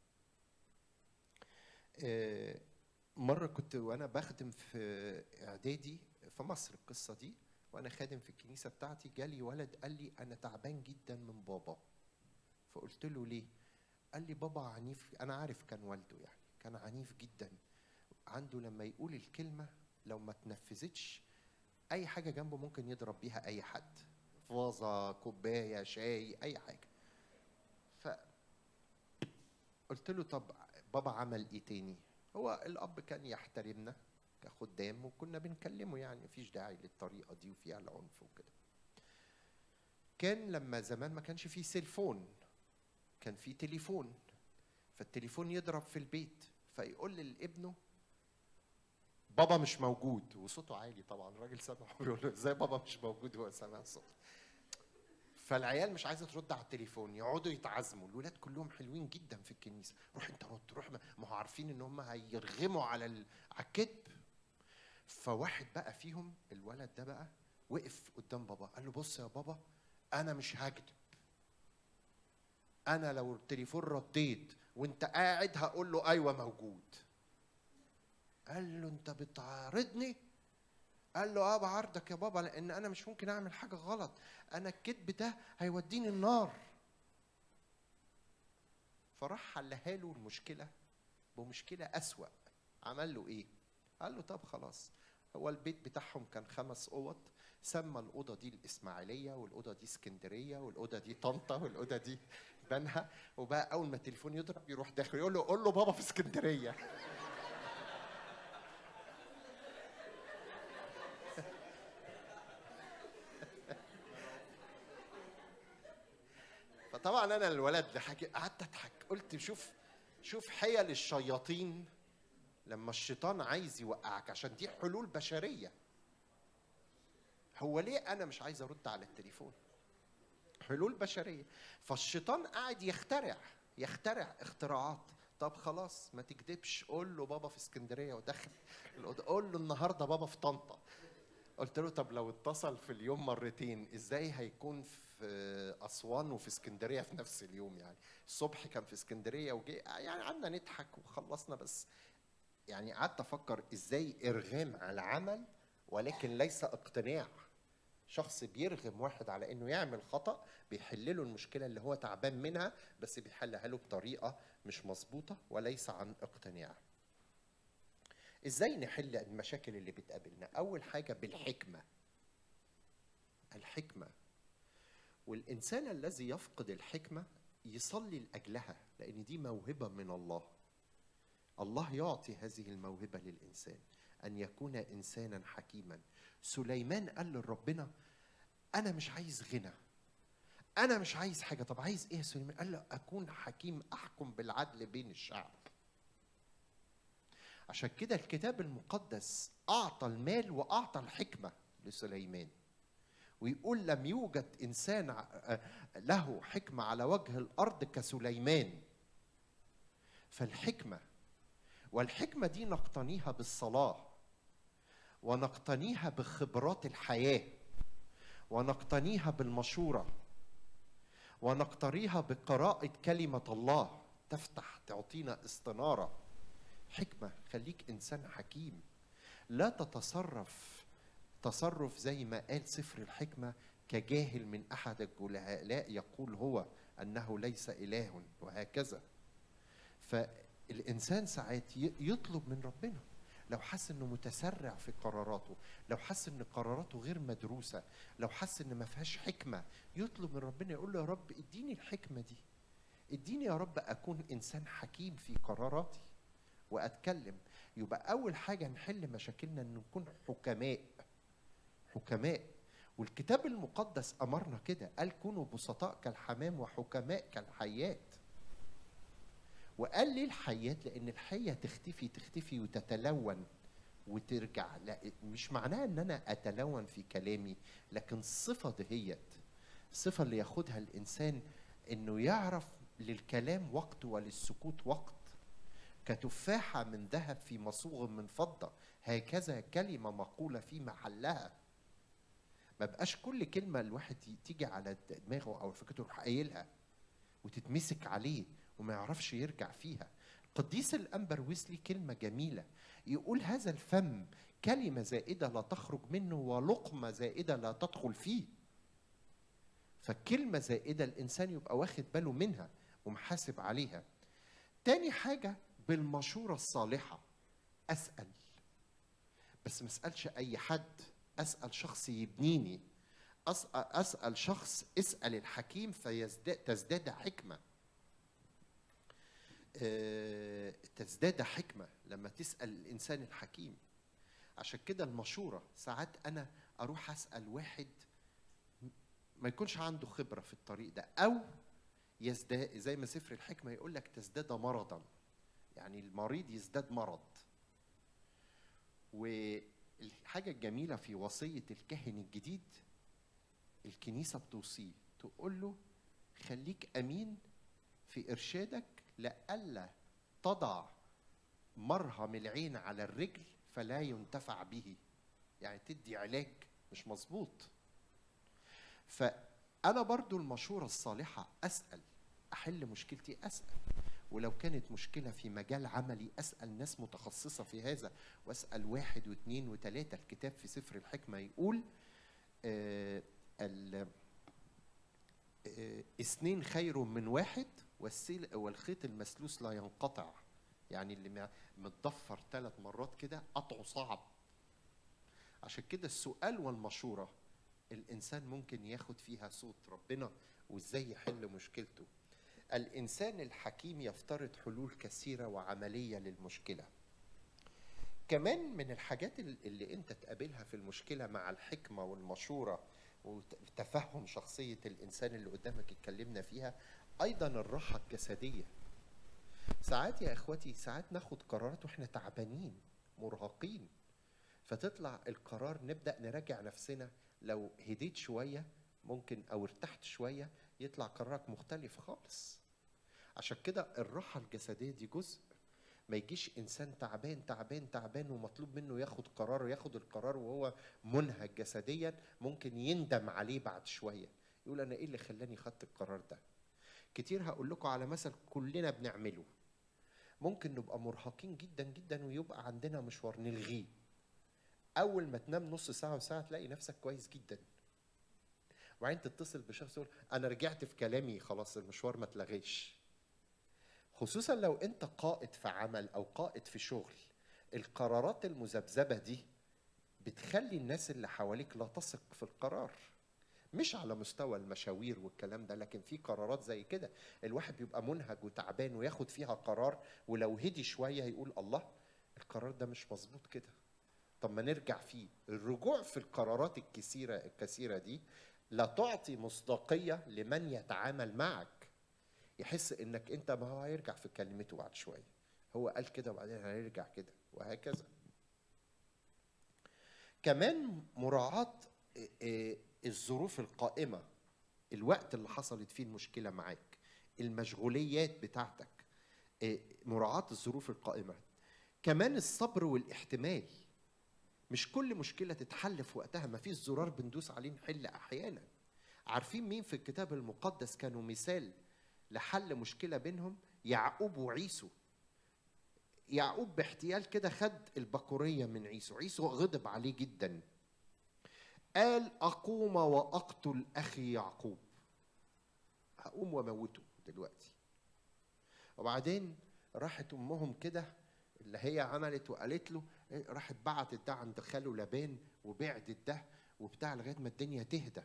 آه، مرة كنت وأنا بخدم في إعدادي في مصر القصة دي وأنا خادم في الكنيسة بتاعتي جالي ولد قال لي أنا تعبان جدا من بابا فقلت له ليه؟ قال لي بابا عنيف أنا عارف كان والده يعني كان عنيف جدا عنده لما يقول الكلمة لو ما تنفذتش أي حاجة جنبه ممكن يضرب بيها أي حد فازة كوباية شاي أي حاجة ف قلت له طب بابا عمل ايه تاني هو الاب كان يحترمنا كخدام وكنا بنكلمه يعني مفيش داعي للطريقه دي وفيها العنف وكده كان لما زمان ما كانش فيه سيلفون كان فيه تليفون فالتليفون يضرب في البيت فيقول لابنه بابا مش موجود وصوته عالي طبعا الراجل سامع بيقول له ازاي بابا مش موجود وهو سامع الصوت فالعيال مش عايزه ترد على التليفون يقعدوا يتعزموا الولاد كلهم حلوين جدا في الكنيسه روح انت رد روح ما ما هو عارفين ان هم هيرغموا على ال... على الكذب فواحد بقى فيهم الولد ده بقى وقف قدام بابا قال له بص يا بابا انا مش هكذب انا لو التليفون رديت وانت قاعد هقول له ايوه موجود قال له انت بتعارضني قال له اه بعرضك يا بابا لان انا مش ممكن اعمل حاجه غلط انا الكذب ده هيوديني النار فراح حلها له المشكله بمشكله اسوا عمل له ايه قال له طب خلاص هو البيت بتاعهم كان خمس اوض سمى الاوضه دي الاسماعيليه والاوضه دي اسكندريه والاوضه دي طنطا والاوضه دي بنها وبقى اول ما التليفون يضرب يروح داخل يقول له قول له بابا في اسكندريه فطبعا انا الولد ضحك قعدت اضحك قلت شوف شوف حيل الشياطين لما الشيطان عايز يوقعك عشان دي حلول بشريه هو ليه انا مش عايز ارد على التليفون حلول بشريه فالشيطان قاعد يخترع يخترع اختراعات طب خلاص ما تكذبش قول له بابا في اسكندريه ودخل الأوضة. قول له النهارده بابا في طنطا قلت له طب لو اتصل في اليوم مرتين ازاي هيكون في اسوان وفي اسكندريه في نفس اليوم يعني الصبح كان في اسكندريه وجي يعني قعدنا نضحك وخلصنا بس يعني قعدت افكر ازاي ارغام على العمل ولكن ليس اقتناع شخص بيرغم واحد على انه يعمل خطا بيحل له المشكله اللي هو تعبان منها بس بيحلها له بطريقه مش مظبوطه وليس عن اقتناع ازاي نحل المشاكل اللي بتقابلنا اول حاجه بالحكمه الحكمه والانسان الذي يفقد الحكمه يصلي لاجلها لان دي موهبه من الله الله يعطي هذه الموهبه للانسان ان يكون انسانا حكيما سليمان قال لربنا انا مش عايز غنى انا مش عايز حاجه طب عايز ايه يا سليمان قال له اكون حكيم احكم بالعدل بين الشعب عشان كده الكتاب المقدس اعطى المال واعطى الحكمه لسليمان ويقول لم يوجد انسان له حكمه على وجه الارض كسليمان فالحكمه والحكمه دي نقتنيها بالصلاه ونقتنيها بخبرات الحياه ونقتنيها بالمشوره ونقتنيها بقراءه كلمه الله تفتح تعطينا استناره حكمه خليك انسان حكيم لا تتصرف تصرف زي ما قال سفر الحكمه كجاهل من احد الجهلاء يقول هو انه ليس اله وهكذا فالانسان ساعات يطلب من ربنا لو حس انه متسرع في قراراته لو حس ان قراراته غير مدروسه لو حس ان ما فيهاش حكمه يطلب من ربنا يقول له يا رب اديني الحكمه دي اديني يا رب اكون انسان حكيم في قراراتي واتكلم يبقى اول حاجه نحل مشاكلنا ان نكون حكماء حكماء والكتاب المقدس امرنا كده قال كونوا بسطاء كالحمام وحكماء كالحيات وقال ليه الحيات لان الحيه تختفي تختفي وتتلون وترجع لا مش معناها ان انا اتلون في كلامي لكن الصفه دهيت الصفه اللي ياخدها الانسان انه يعرف للكلام وقت وللسكوت وقت كتفاحة من ذهب في مصوغ من فضة هكذا كلمة مقولة في محلها ما بقاش كل كلمة الواحد تيجي على دماغه أو فكرته يروح قايلها وتتمسك عليه وما يعرفش يرجع فيها قديس الأنبر ويسلي كلمة جميلة يقول هذا الفم كلمة زائدة لا تخرج منه ولقمة زائدة لا تدخل فيه فكلمة زائدة الإنسان يبقى واخد باله منها ومحاسب عليها تاني حاجة بالمشورة الصالحة أسأل بس ما أسألش أي حد أسأل شخص يبنيني أسأل شخص اسأل الحكيم فيزداد تزداد حكمة أه تزداد حكمة لما تسأل الإنسان الحكيم عشان كده المشورة ساعات أنا أروح أسأل واحد ما يكونش عنده خبرة في الطريق ده أو يزداد زي ما سفر الحكمة يقول لك تزداد مرضا يعني المريض يزداد مرض والحاجة الجميلة في وصية الكاهن الجديد الكنيسة بتوصيه تقول له خليك أمين في إرشادك لئلا تضع مرهم العين على الرجل فلا ينتفع به يعني تدي علاج مش مظبوط فأنا برضو المشورة الصالحة أسأل أحل مشكلتي أسأل ولو كانت مشكلة في مجال عملي أسأل ناس متخصصة في هذا وأسأل واحد واثنين وثلاثة الكتاب في سفر الحكمة يقول آه ال آه اثنين خير من واحد والسيل والخيط المسلوس لا ينقطع يعني اللي ما- متضفر ثلاث مرات كده قطعه صعب عشان كده السؤال والمشورة الإنسان ممكن ياخد فيها صوت ربنا وإزاي يحل مشكلته الإنسان الحكيم يفترض حلول كثيرة وعملية للمشكلة كمان من الحاجات ال- اللي انت تقابلها في المشكلة مع الحكمة والمشورة وتفهم شخصية الإنسان اللي قدامك اتكلمنا فيها أيضا الراحة الجسدية ساعات يا إخوتي ساعات ناخد قرارات وإحنا تعبانين مرهقين فتطلع القرار نبدأ نراجع نفسنا لو هديت شوية ممكن أو ارتحت شوية يطلع قرارك مختلف خالص عشان كده الراحة الجسدية دي جزء ما يجيش انسان تعبان تعبان تعبان ومطلوب منه ياخد قرار وياخد القرار وهو منهك جسديا ممكن يندم عليه بعد شويه يقول انا ايه اللي خلاني خدت القرار ده كتير هقول لكم على مثل كلنا بنعمله ممكن نبقى مرهقين جدا جدا ويبقى عندنا مشوار نلغيه اول ما تنام نص ساعه وساعه تلاقي نفسك كويس جدا وبعدين تتصل بشخص يقول انا رجعت في كلامي خلاص المشوار ما اتلغيش خصوصا لو انت قائد في عمل او قائد في شغل القرارات المذبذبه دي بتخلي الناس اللي حواليك لا تثق في القرار مش على مستوى المشاوير والكلام ده لكن في قرارات زي كده الواحد بيبقى منهج وتعبان وياخد فيها قرار ولو هدي شويه يقول الله القرار ده مش مظبوط كده طب ما نرجع فيه الرجوع في القرارات الكثيره الكثيره دي لا تعطي مصداقيه لمن يتعامل معك يحس انك انت ما هو هيرجع في كلمته بعد شويه هو قال كده وبعدين هيرجع كده وهكذا كمان مراعاة آه، آه، الظروف القائمة الوقت اللي حصلت فيه المشكلة معاك المشغوليات بتاعتك آه، مراعاة الظروف القائمة كمان الصبر والاحتمال مش كل مشكلة تتحل في وقتها ما فيش زرار بندوس عليه نحل أحيانا عارفين مين في الكتاب المقدس كانوا مثال لحل مشكلة بينهم يعقوب وعيسو يعقوب باحتيال كده خد البكورية من عيسو عيسو غضب عليه جدا قال أقوم وأقتل أخي يعقوب هقوم واموته دلوقتي وبعدين راحت أمهم كده اللي هي عملت وقالت له إيه، راحت بعتت ده عند خاله لابان وبعدت ده وبتاع لغايه ما الدنيا تهدى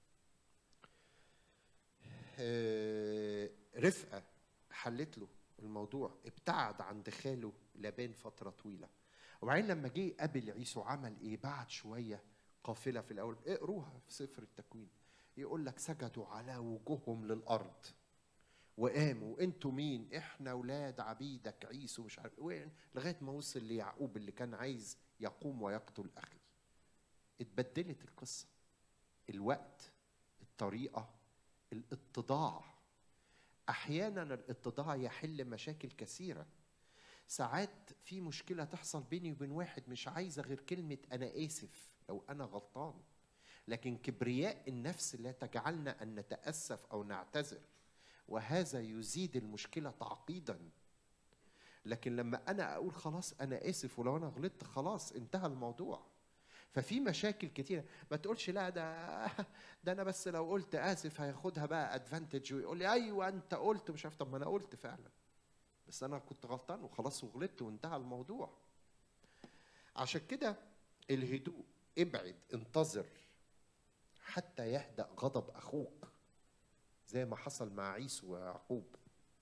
آه، رفقه حلت له الموضوع ابتعد عند خاله لابان فتره طويله وبعدين لما جه قابل عيسو عمل ايه بعد شويه قافله في الاول اقروها في سفر التكوين يقول لك سجدوا على وجوههم للارض وقاموا انتوا مين احنا اولاد عبيدك عيسو مش عارف وين لغايه ما وصل ليعقوب اللي كان عايز يقوم ويقتل اخي اتبدلت القصه الوقت الطريقه الاتضاع احيانا الاتضاع يحل مشاكل كثيره ساعات في مشكله تحصل بيني وبين واحد مش عايزه غير كلمه انا اسف لو انا غلطان لكن كبرياء النفس لا تجعلنا ان نتاسف او نعتذر وهذا يزيد المشكله تعقيدا لكن لما انا اقول خلاص انا اسف ولو انا غلطت خلاص انتهى الموضوع ففي مشاكل كتيره ما تقولش لا ده ده انا بس لو قلت اسف هياخدها بقى ادفانتج ويقول لي ايوه انت قلت مش عارف طب ما انا قلت فعلا بس انا كنت غلطان وخلاص وغلطت وانتهى الموضوع عشان كده الهدوء ابعد انتظر حتى يهدأ غضب اخوك زي ما حصل مع عيسو ويعقوب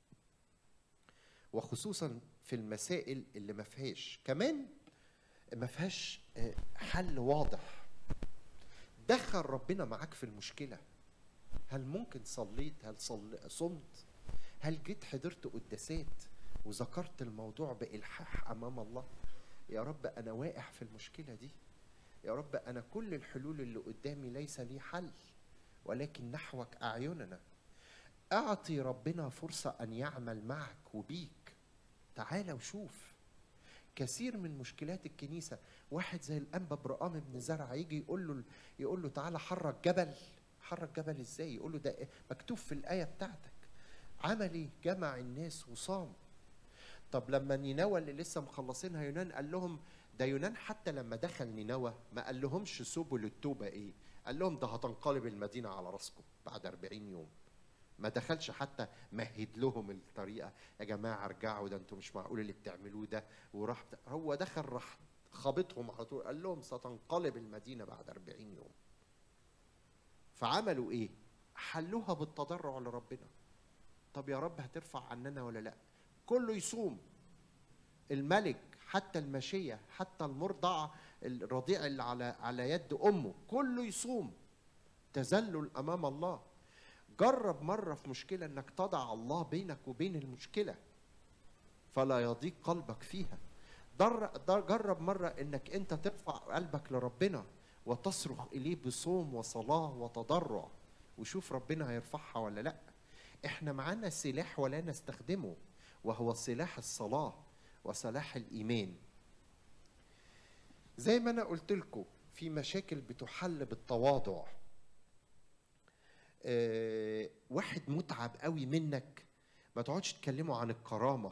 وخصوصا في المسائل اللي ما فيهاش كمان ما فيهاش آه، حل واضح دخل ربنا معاك في المشكله هل ممكن صليت هل صل... صمت هل جيت حضرت قداسات وذكرت الموضوع بإلحاح أمام الله يا رب أنا واقع في المشكلة دي يا رب أنا كل الحلول اللي قدامي ليس لي حل ولكن نحوك أعيننا أعطي ربنا فرصة أن يعمل معك وبيك تعال وشوف كثير من مشكلات الكنيسة واحد زي الأنبا برقام بن زرع يجي يقول له يقول له تعالى حرك جبل حرك جبل ازاي يقول له ده مكتوب في الآية بتاعتك عمل ايه جمع الناس وصام طب لما نينوى اللي لسه مخلصينها يونان قال لهم ده يونان حتى لما دخل نينوى ما قال لهمش سبل التوبه ايه قال لهم ده هتنقلب المدينه على راسكم بعد 40 يوم ما دخلش حتى مهد لهم الطريقه يا جماعه ارجعوا ده انتوا مش معقول اللي بتعملوه ده وراح هو دخل راح خابطهم على طول قال لهم ستنقلب المدينه بعد 40 يوم فعملوا ايه حلوها بالتضرع لربنا طب يا رب هترفع عننا ولا لا كله يصوم الملك حتى المشية حتى المرضع الرضيع اللي على على يد امه كله يصوم تذلل امام الله جرب مره في مشكله انك تضع الله بينك وبين المشكله فلا يضيق قلبك فيها در در جرب مره انك انت ترفع قلبك لربنا وتصرخ اليه بصوم وصلاه وتضرع وشوف ربنا هيرفعها ولا لا احنا معانا سلاح ولا نستخدمه وهو سلاح الصلاه وسلاح الايمان زي ما انا قلت لكم في مشاكل بتحل بالتواضع آه، واحد متعب قوي منك ما تقعدش تكلمه عن الكرامه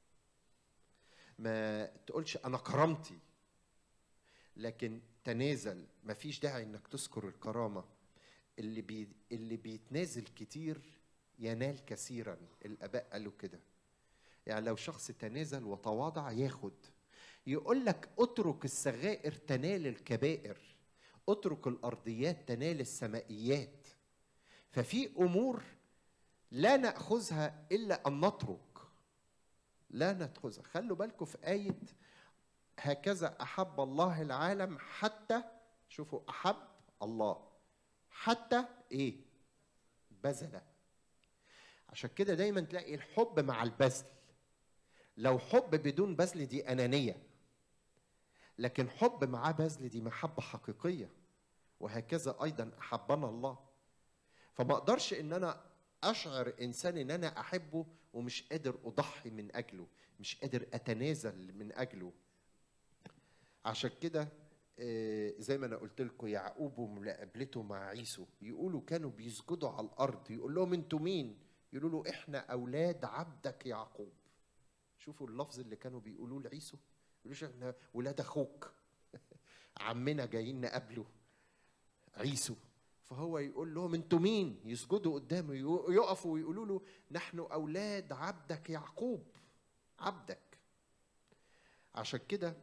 ما تقولش انا كرامتي لكن تنازل ما فيش داعي انك تذكر الكرامه اللي بي اللي بيتنازل كتير ينال كثيرا الاباء قالوا كده يعني لو شخص تنازل وتواضع ياخد يقول لك اترك الصغائر تنال الكبائر اترك الارضيات تنال السمائيات ففي امور لا ناخذها الا ان نترك لا ناخذها خلوا بالكم في ايه هكذا احب الله العالم حتى شوفوا احب الله حتى ايه بذل عشان كده دايما تلاقي الحب مع البذل لو حب بدون بذل دي انانيه لكن حب معاه بذل دي محبه حقيقيه وهكذا ايضا احبنا الله فما اقدرش ان انا اشعر انسان ان انا احبه ومش قادر اضحي من اجله مش قادر اتنازل من اجله عشان كده آه، زي ما انا قلت لكم يعقوب ومقابلته مع عيسو يقولوا كانوا بيسجدوا على الارض يقول لهم انتوا مين يقولوا له احنا اولاد عبدك يعقوب شوفوا اللفظ اللي كانوا بيقولوه لعيسو يقولوش احنا ولاد اخوك عمنا جايين نقابله عيسو فهو يقول لهم انتوا مين يسجدوا قدامه يو- يقفوا ويقولوا له نحن اولاد عبدك يعقوب عبدك عشان كده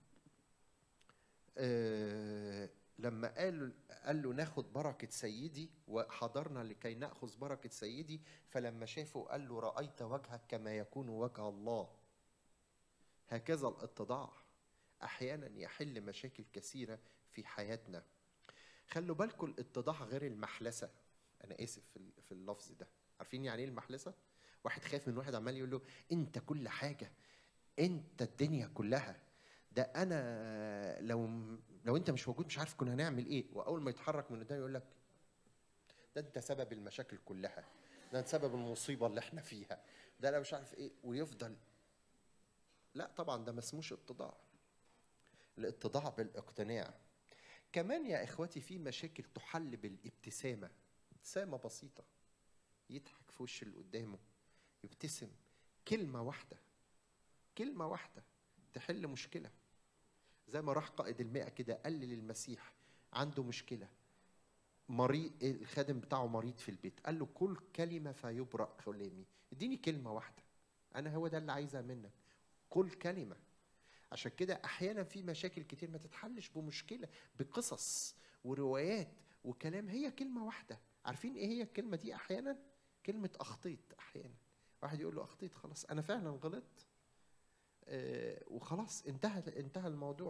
آه، لما قال قال له ناخد بركة سيدي وحضرنا لكي نأخذ بركة سيدي فلما شافه قال له رأيت وجهك كما يكون وجه الله هكذا الاتضاع أحيانا يحل مشاكل كثيرة في حياتنا خلوا بالكم الاتضاع غير المحلسة أنا آسف في ال- في اللفظ ده عارفين يعني إيه المحلسة؟ واحد خايف من واحد عمال يقول له أنت كل حاجة أنت الدنيا كلها ده انا لو لو انت مش موجود مش عارف كنا هنعمل ايه واول ما يتحرك من قدام يقول لك ده انت سبب المشاكل كلها ده انت سبب المصيبه اللي احنا فيها ده انا مش عارف ايه ويفضل لا طبعا ده ما اسموش اتضاع الاتضاع بالاقتناع كمان يا اخواتي في مشاكل تحل بالابتسامه ابتسامه بسيطه يضحك في وش اللي قدامه يبتسم كلمه واحده كلمه واحده تحل مشكله زي ما راح قائد المئة كده قال للمسيح عنده مشكلة مريض الخادم بتاعه مريض في البيت قال له كل كلمة فيبرأ خلامي اديني كلمة واحدة أنا هو ده اللي عايزها منك كل كلمة عشان كده أحيانا في مشاكل كتير ما تتحلش بمشكلة بقصص وروايات وكلام هي كلمة واحدة عارفين إيه هي الكلمة دي أحيانا كلمة أخطيت أحيانا واحد يقول له أخطيت خلاص أنا فعلا غلطت آه، وخلاص انتهى انتهى الموضوع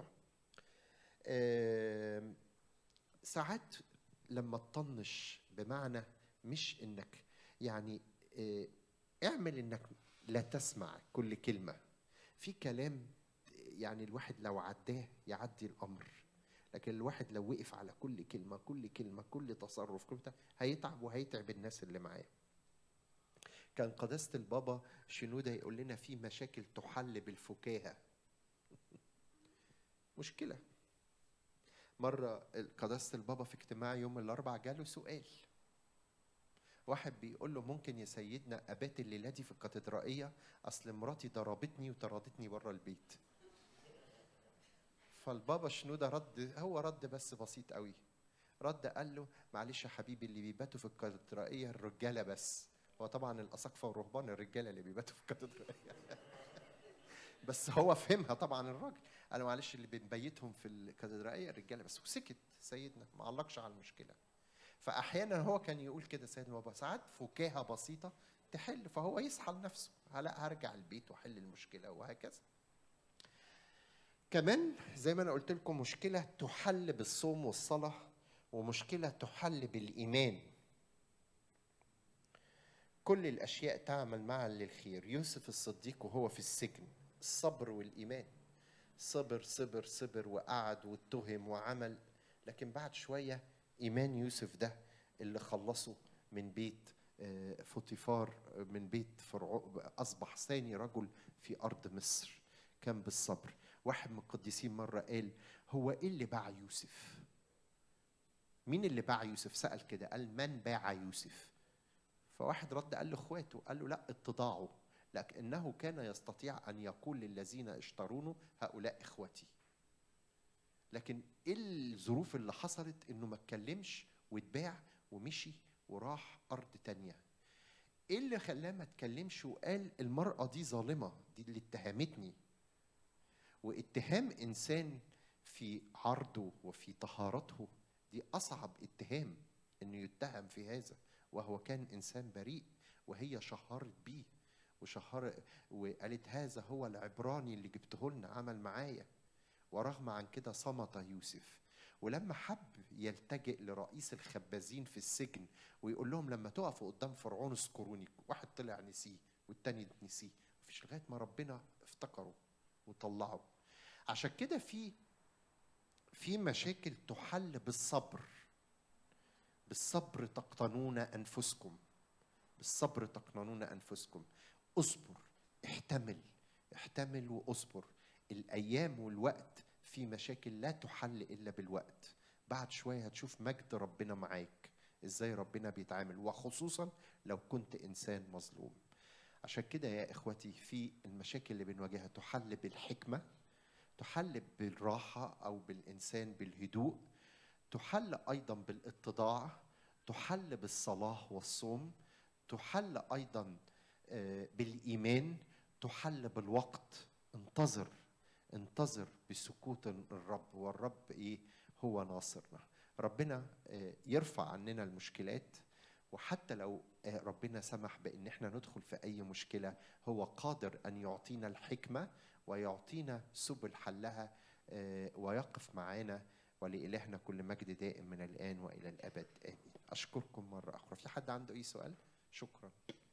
آه، ساعات لما تطنش بمعنى مش انك يعني آه، اعمل انك لا تسمع كل كلمه في كلام يعني الواحد لو عداه يعدي الامر لكن الواحد لو وقف على كل كلمه كل كلمه كل تصرف كل بتاع هيتعب وهيتعب الناس اللي معاه كان قداسة البابا شنودة يقول لنا في مشاكل تحل بالفكاهة مشكلة مرة قداسة البابا في اجتماع يوم الأربع جاله سؤال واحد بيقول له ممكن يا سيدنا ابات الليله دي في الكاتدرائيه اصل مراتي ضربتني وطردتني بره البيت فالبابا شنودة رد هو رد بس بسيط قوي رد قال له معلش يا حبيبي اللي بيباتوا في الكاتدرائيه الرجاله بس هو طبعا الاساقفه والرهبان الرجاله اللي بيباتوا في الكاتدرائيه بس هو فهمها طبعا الراجل قال له معلش اللي بنبيتهم في الكاتدرائيه الرجاله بس وسكت سيدنا ما علقش على المشكله فاحيانا هو كان يقول كده سيدنا بابا ساعات فكاهه بسيطه تحل فهو يصحى لنفسه لا هرجع البيت واحل المشكله وهكذا كمان زي ما انا قلت لكم مشكله تحل بالصوم والصلاه ومشكله تحل بالايمان كل الاشياء تعمل معا للخير يوسف الصديق وهو في السجن الصبر والايمان صبر صبر صبر وقعد واتهم وعمل لكن بعد شويه ايمان يوسف ده اللي خلصه من بيت آه، فوتيفار آه، من بيت فرعون اصبح ثاني رجل في ارض مصر كان بالصبر واحد من القديسين مره قال هو ايه اللي باع يوسف مين اللي باع يوسف سال كده قال من باع يوسف فواحد رد قال لاخواته قال له لا اتضاعوا لكنه كان يستطيع ان يقول للذين اشترونه هؤلاء اخوتي لكن ايه الظروف اللي حصلت انه ما اتكلمش واتباع ومشي وراح ارض تانية ايه اللي خلاه ما اتكلمش وقال المرأة دي ظالمة دي اللي اتهمتني واتهام انسان في عرضه وفي طهارته دي اصعب اتهام انه يتهم في هذا وهو كان انسان بريء وهي شهرت بيه وشهر وقالت هذا هو العبراني اللي جبته لنا عمل معايا ورغم عن كده صمت يوسف ولما حب يلتجئ لرئيس الخبازين في السجن ويقول لهم لما تقفوا قدام فرعون اذكروني واحد طلع نسيه والتاني نسيه مفيش لغايه ما ربنا افتكره وطلعه عشان كده في في مشاكل تحل بالصبر بالصبر تقتنون انفسكم بالصبر تقتنون انفسكم اصبر احتمل احتمل واصبر الايام والوقت في مشاكل لا تحل الا بالوقت بعد شويه هتشوف مجد ربنا معاك ازاي ربنا بيتعامل وخصوصا لو كنت انسان مظلوم عشان كده يا اخوتي في المشاكل اللي بنواجهها تحل بالحكمه تحل بالراحه او بالانسان بالهدوء تحل ايضا بالاتضاع تحل بالصلاه والصوم تحل ايضا آه، بالايمان تحل بالوقت انتظر انتظر بسكوت الرب والرب ايه هو ناصرنا ربنا آه، يرفع عننا المشكلات وحتى لو آه، ربنا سمح بان احنا ندخل في اي مشكله هو قادر ان يعطينا الحكمه ويعطينا سبل حلها آه، ويقف معانا ولإلهنا كل مجد دائم من الآن وإلى الأبد آمين أشكركم مرة أخرى في حد عنده أي سؤال؟ شكرا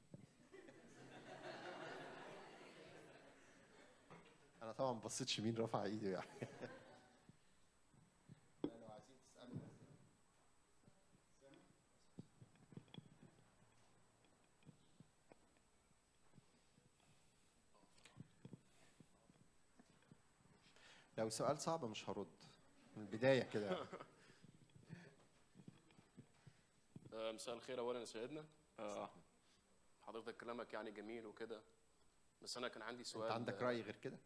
أنا طبعا بصيتش مين رفع إيده يعني لو عايزين تسألوا لو سؤال صعب مش هرد من البداية كده يعني. آه، مساء الخير اولا يا سيدنا آه، حضرتك كلامك يعني جميل وكده بس انا كان عندي سؤال أنت عندك رأي غير كده؟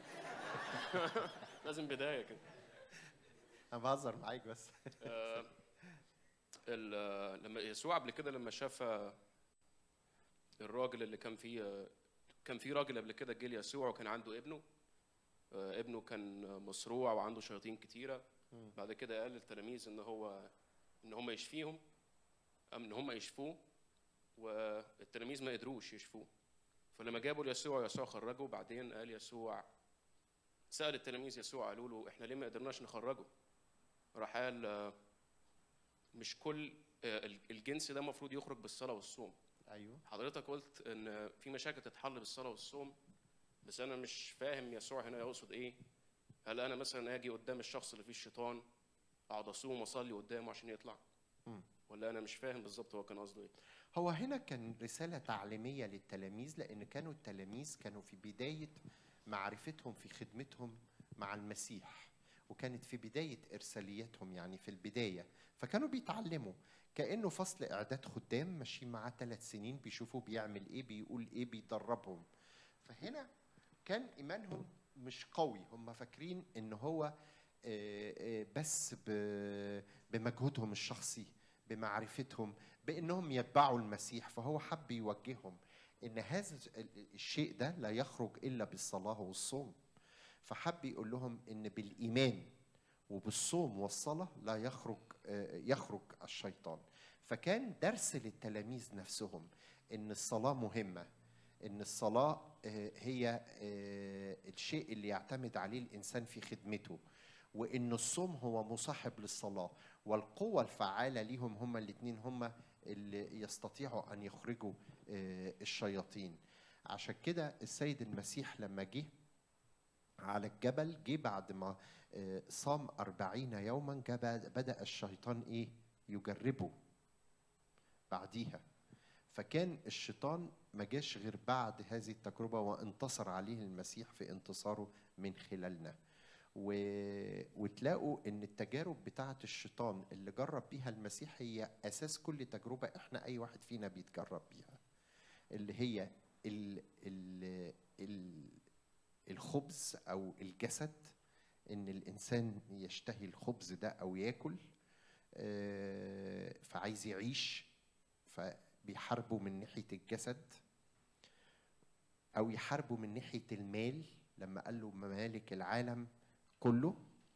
لازم بدايه كده أنا بهزر معاك بس آه، ال- آه، لما يسوع قبل كده لما شاف آه، الراجل اللي كان فيه آه، كان في راجل قبل كده جه ليسوع وكان عنده ابنه آه، ابنه كان مصروع وعنده شياطين كتيره بعد كده قال للتلاميذ ان هو ان هم يشفيهم ام ان هم يشفوه والتلاميذ ما قدروش يشفوه فلما جابوا ليسوع يسوع خرجه بعدين قال يسوع سأل التلاميذ يسوع قالوا له احنا ليه ما قدرناش نخرجه راح قال آه، مش كل آه، الجنس ده المفروض يخرج بالصلاة والصوم أيوه حضرتك قلت ان في مشاكل تتحل بالصلاة والصوم بس انا مش فاهم يسوع هنا يقصد ايه هل انا مثلا اجي قدام الشخص اللي فيه الشيطان اقعد اصوم واصلي قدامه عشان يطلع مم. ولا انا مش فاهم بالظبط هو كان قصده ايه هو هنا كان رسالة تعليمية للتلاميذ لأن كانوا التلاميذ كانوا في بداية معرفتهم في خدمتهم مع المسيح وكانت في بداية إرساليتهم يعني في البداية فكانوا بيتعلموا كانه فصل اعداد خدام ماشيين معاه ثلاث سنين بيشوفوا بيعمل ايه بيقول ايه بيدربهم فهنا كان ايمانهم مش قوي هم فاكرين ان هو آه، آه، بس ب- بمجهودهم الشخصي بمعرفتهم بانهم يتبعوا المسيح فهو حب يوجههم ان هذا ال- الشيء ده لا يخرج الا بالصلاه والصوم فحب يقول لهم ان بالايمان وبالصوم والصلاه لا يخرج آه، يخرج الشيطان فكان درس للتلاميذ نفسهم ان الصلاه مهمه ان الصلاه آه، هي آه، الشيء اللي يعتمد عليه الانسان في خدمته وان الصوم هو مصاحب للصلاه والقوه الفعاله ليهم هما الاثنين هما اللي يستطيعوا ان يخرجوا آه، الشياطين عشان كده السيد المسيح لما جه على الجبل جه بعد ما آه، صام أربعين يوما جه بد- بدأ الشيطان إيه يجربه بعديها فكان الشيطان ما جاش غير بعد هذه التجربة وانتصر عليه المسيح في انتصاره من خلالنا و... وتلاقوا ان التجارب بتاعه الشيطان اللي جرب بيها المسيح هي اساس كل تجربه احنا اي واحد فينا بيتجرب بيها اللي هي ال... ال... ال... الخبز او الجسد ان الانسان يشتهي الخبز ده او ياكل آه، فعايز يعيش فبيحاربوا من ناحيه الجسد او يحاربوا من ناحيه المال لما قال له ممالك العالم كله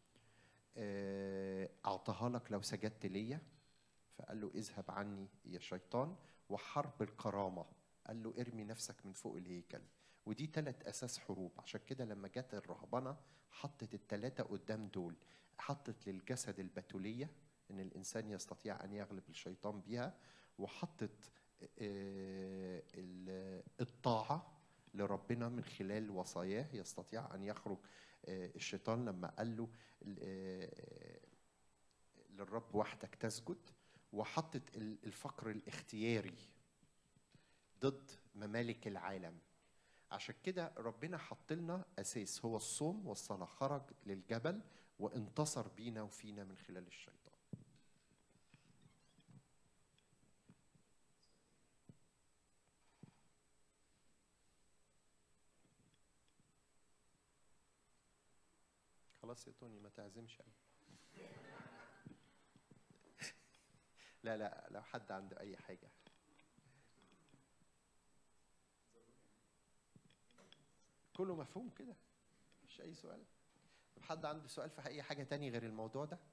آه، اعطاها لك لو سجدت ليا فقال له اذهب عني يا شيطان وحرب الكرامه قال له ارمي نفسك من فوق الهيكل ودي ثلاث اساس حروب عشان كده لما جت الرهبنه حطت الثلاثه قدام دول حطت للجسد البتوليه ان الانسان يستطيع ان يغلب الشيطان بيها وحطت آه، ال- الطاعه لربنا من خلال وصاياه يستطيع ان يخرج آه، الشيطان لما قال له آه، للرب وحدك تسجد وحطت ال- الفقر الاختياري ضد ممالك العالم عشان كده ربنا حط لنا اساس هو الصوم والصلاه خرج للجبل وانتصر بينا وفينا من خلال الشيطان خلاص يا توني ما تعزمش أنا. لا لا لو حد عنده اي حاجه كله مفهوم كده مش اي سؤال طب حد عنده سؤال في اي حاجه تاني غير الموضوع ده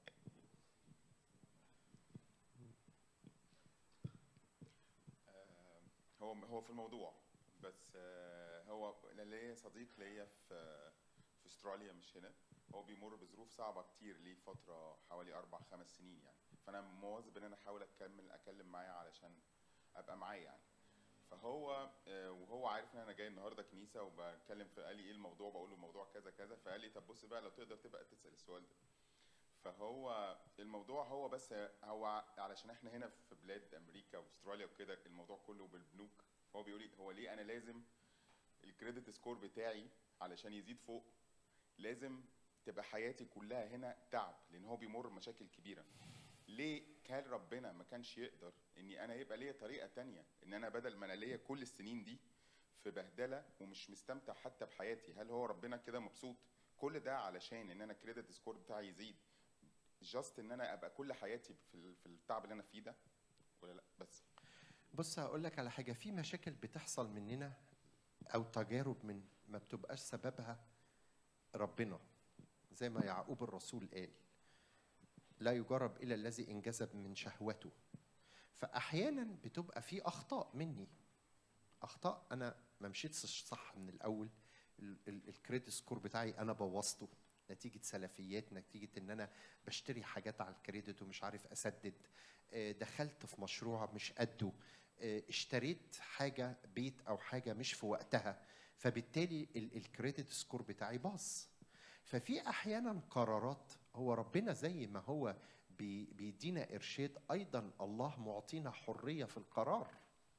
هو هو في الموضوع بس آه، هو أنا ليا صديق ليا في في استراليا مش هنا هو بيمر بظروف صعبه كتير ليه فتره حوالي اربع خمس سنين يعني فانا مواظب ان انا احاول اكمل اكلم معاه علشان ابقى معاه يعني فهو آه، وهو عارف ان انا جاي النهارده كنيسه وبتكلم في قال لي ايه الموضوع بقول له الموضوع كذا كذا فقال لي طب بص بقى لو تقدر تبقى تسال السؤال ده فهو الموضوع هو بس هو علشان احنا هنا في بلاد امريكا واستراليا وكده الموضوع كله بالبنوك فهو بيقول لي هو ليه انا لازم الكريدت سكور بتاعي علشان يزيد فوق لازم تبقى حياتي كلها هنا تعب لان هو بيمر بمشاكل كبيره ليه كان ربنا ما كانش يقدر اني انا يبقى ليا طريقه تانية ان انا بدل ما انا ليا كل السنين دي في بهدله ومش مستمتع حتى بحياتي هل هو ربنا كده مبسوط كل ده علشان ان انا الكريدت سكور بتاعي يزيد جاست ان انا ابقى كل حياتي في ال- في التعب اللي انا فيه ده ولا لا بس بص هقول لك على حاجه في مشاكل بتحصل مننا او تجارب من ما بتبقاش سببها ربنا زي ما يعقوب الرسول قال لا يجرب الا الذي انجذب من شهوته فاحيانا بتبقى في اخطاء مني اخطاء انا ما مشيتش صح من الاول ال- ال- الكريدت سكور بتاعي انا بوظته نتيجه سلفيات نتيجه ان انا بشتري حاجات على الكريدت ومش عارف اسدد آه، دخلت في مشروع مش قده آه، اشتريت حاجه بيت او حاجه مش في وقتها فبالتالي ال- الكريدت سكور بتاعي باظ ففي احيانا قرارات هو ربنا زي ما هو بي- بيدينا ارشاد ايضا الله معطينا حريه في القرار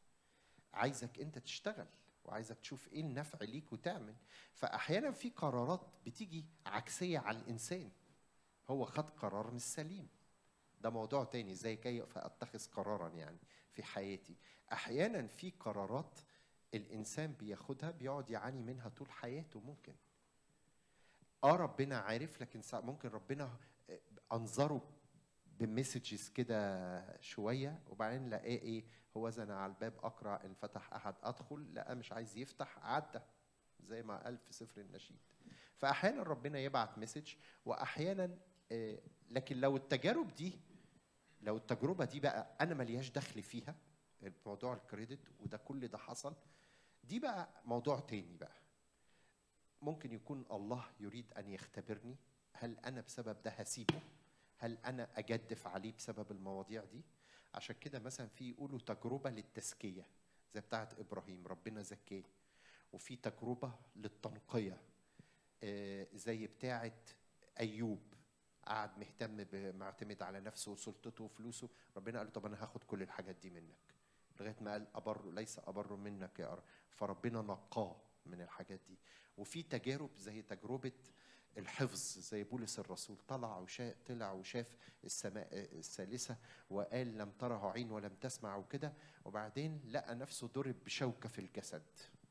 عايزك انت تشتغل وعايزك تشوف ايه النفع ليك وتعمل فاحيانا في قرارات بتيجي عكسيه على الانسان هو خد قرار مش سليم ده موضوع تاني ازاي كيف اتخذ قرارا يعني في حياتي احيانا في قرارات الانسان بياخدها بيقعد يعاني منها طول حياته ممكن اه ربنا عارف لكن سا- ممكن ربنا انظره بمسجز كده شويه وبعدين لقاه ايه هو اذا انا على الباب اقرا ان فتح احد ادخل لقى مش عايز يفتح عدى زي ما قال في سفر النشيد فاحيانا ربنا يبعت مسج واحيانا آه، لكن لو التجارب دي لو التجربه دي بقى انا ملياش دخل فيها موضوع الكريدت وده كل ده حصل دي بقى موضوع تاني بقى ممكن يكون الله يريد ان يختبرني هل انا بسبب ده هسيبه هل انا اجدف عليه بسبب المواضيع دي عشان كده مثلا في يقولوا تجربه للتزكيه زي بتاعه ابراهيم ربنا زكاه وفي تجربه للتنقيه آه، زي بتاعه ايوب قعد مهتم ب- معتمد على نفسه وسلطته وفلوسه ربنا قال له طب انا هاخد كل الحاجات دي منك لغايه ما قال ابر ليس ابر منك يا رب فربنا نقاه من الحاجات دي وفي تجارب زي تجربه الحفظ زي بولس الرسول طلع وشاف طلع وشاف السماء الثالثه وقال لم تره عين ولم تسمع وكده وبعدين لقى نفسه ضرب بشوكه في الجسد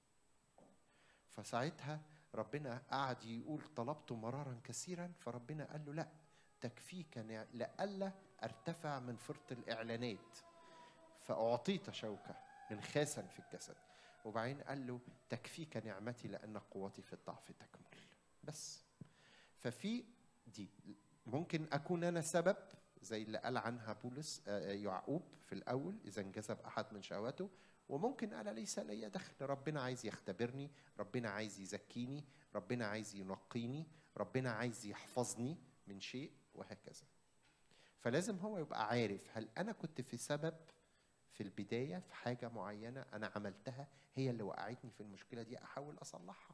فساعتها ربنا قعد يقول طلبت مرارا كثيرا فربنا قال له لا تكفيك نع- لئلا ارتفع من فرط الاعلانات فاعطيت شوكه انخاسا في الجسد وبعدين قال له تكفيك نعمتي لان قوتي في الضعف تكمل بس ففي دي ممكن اكون انا سبب زي اللي قال عنها بولس آه، يعقوب في الاول اذا انجذب احد من شهواته وممكن انا ليس لي دخل ربنا عايز يختبرني ربنا عايز يزكيني ربنا عايز ينقيني ربنا عايز يحفظني من شيء وهكذا فلازم هو يبقى عارف هل انا كنت في سبب في البدايه في حاجه معينه انا عملتها هي اللي وقعتني في المشكله دي احاول اصلحها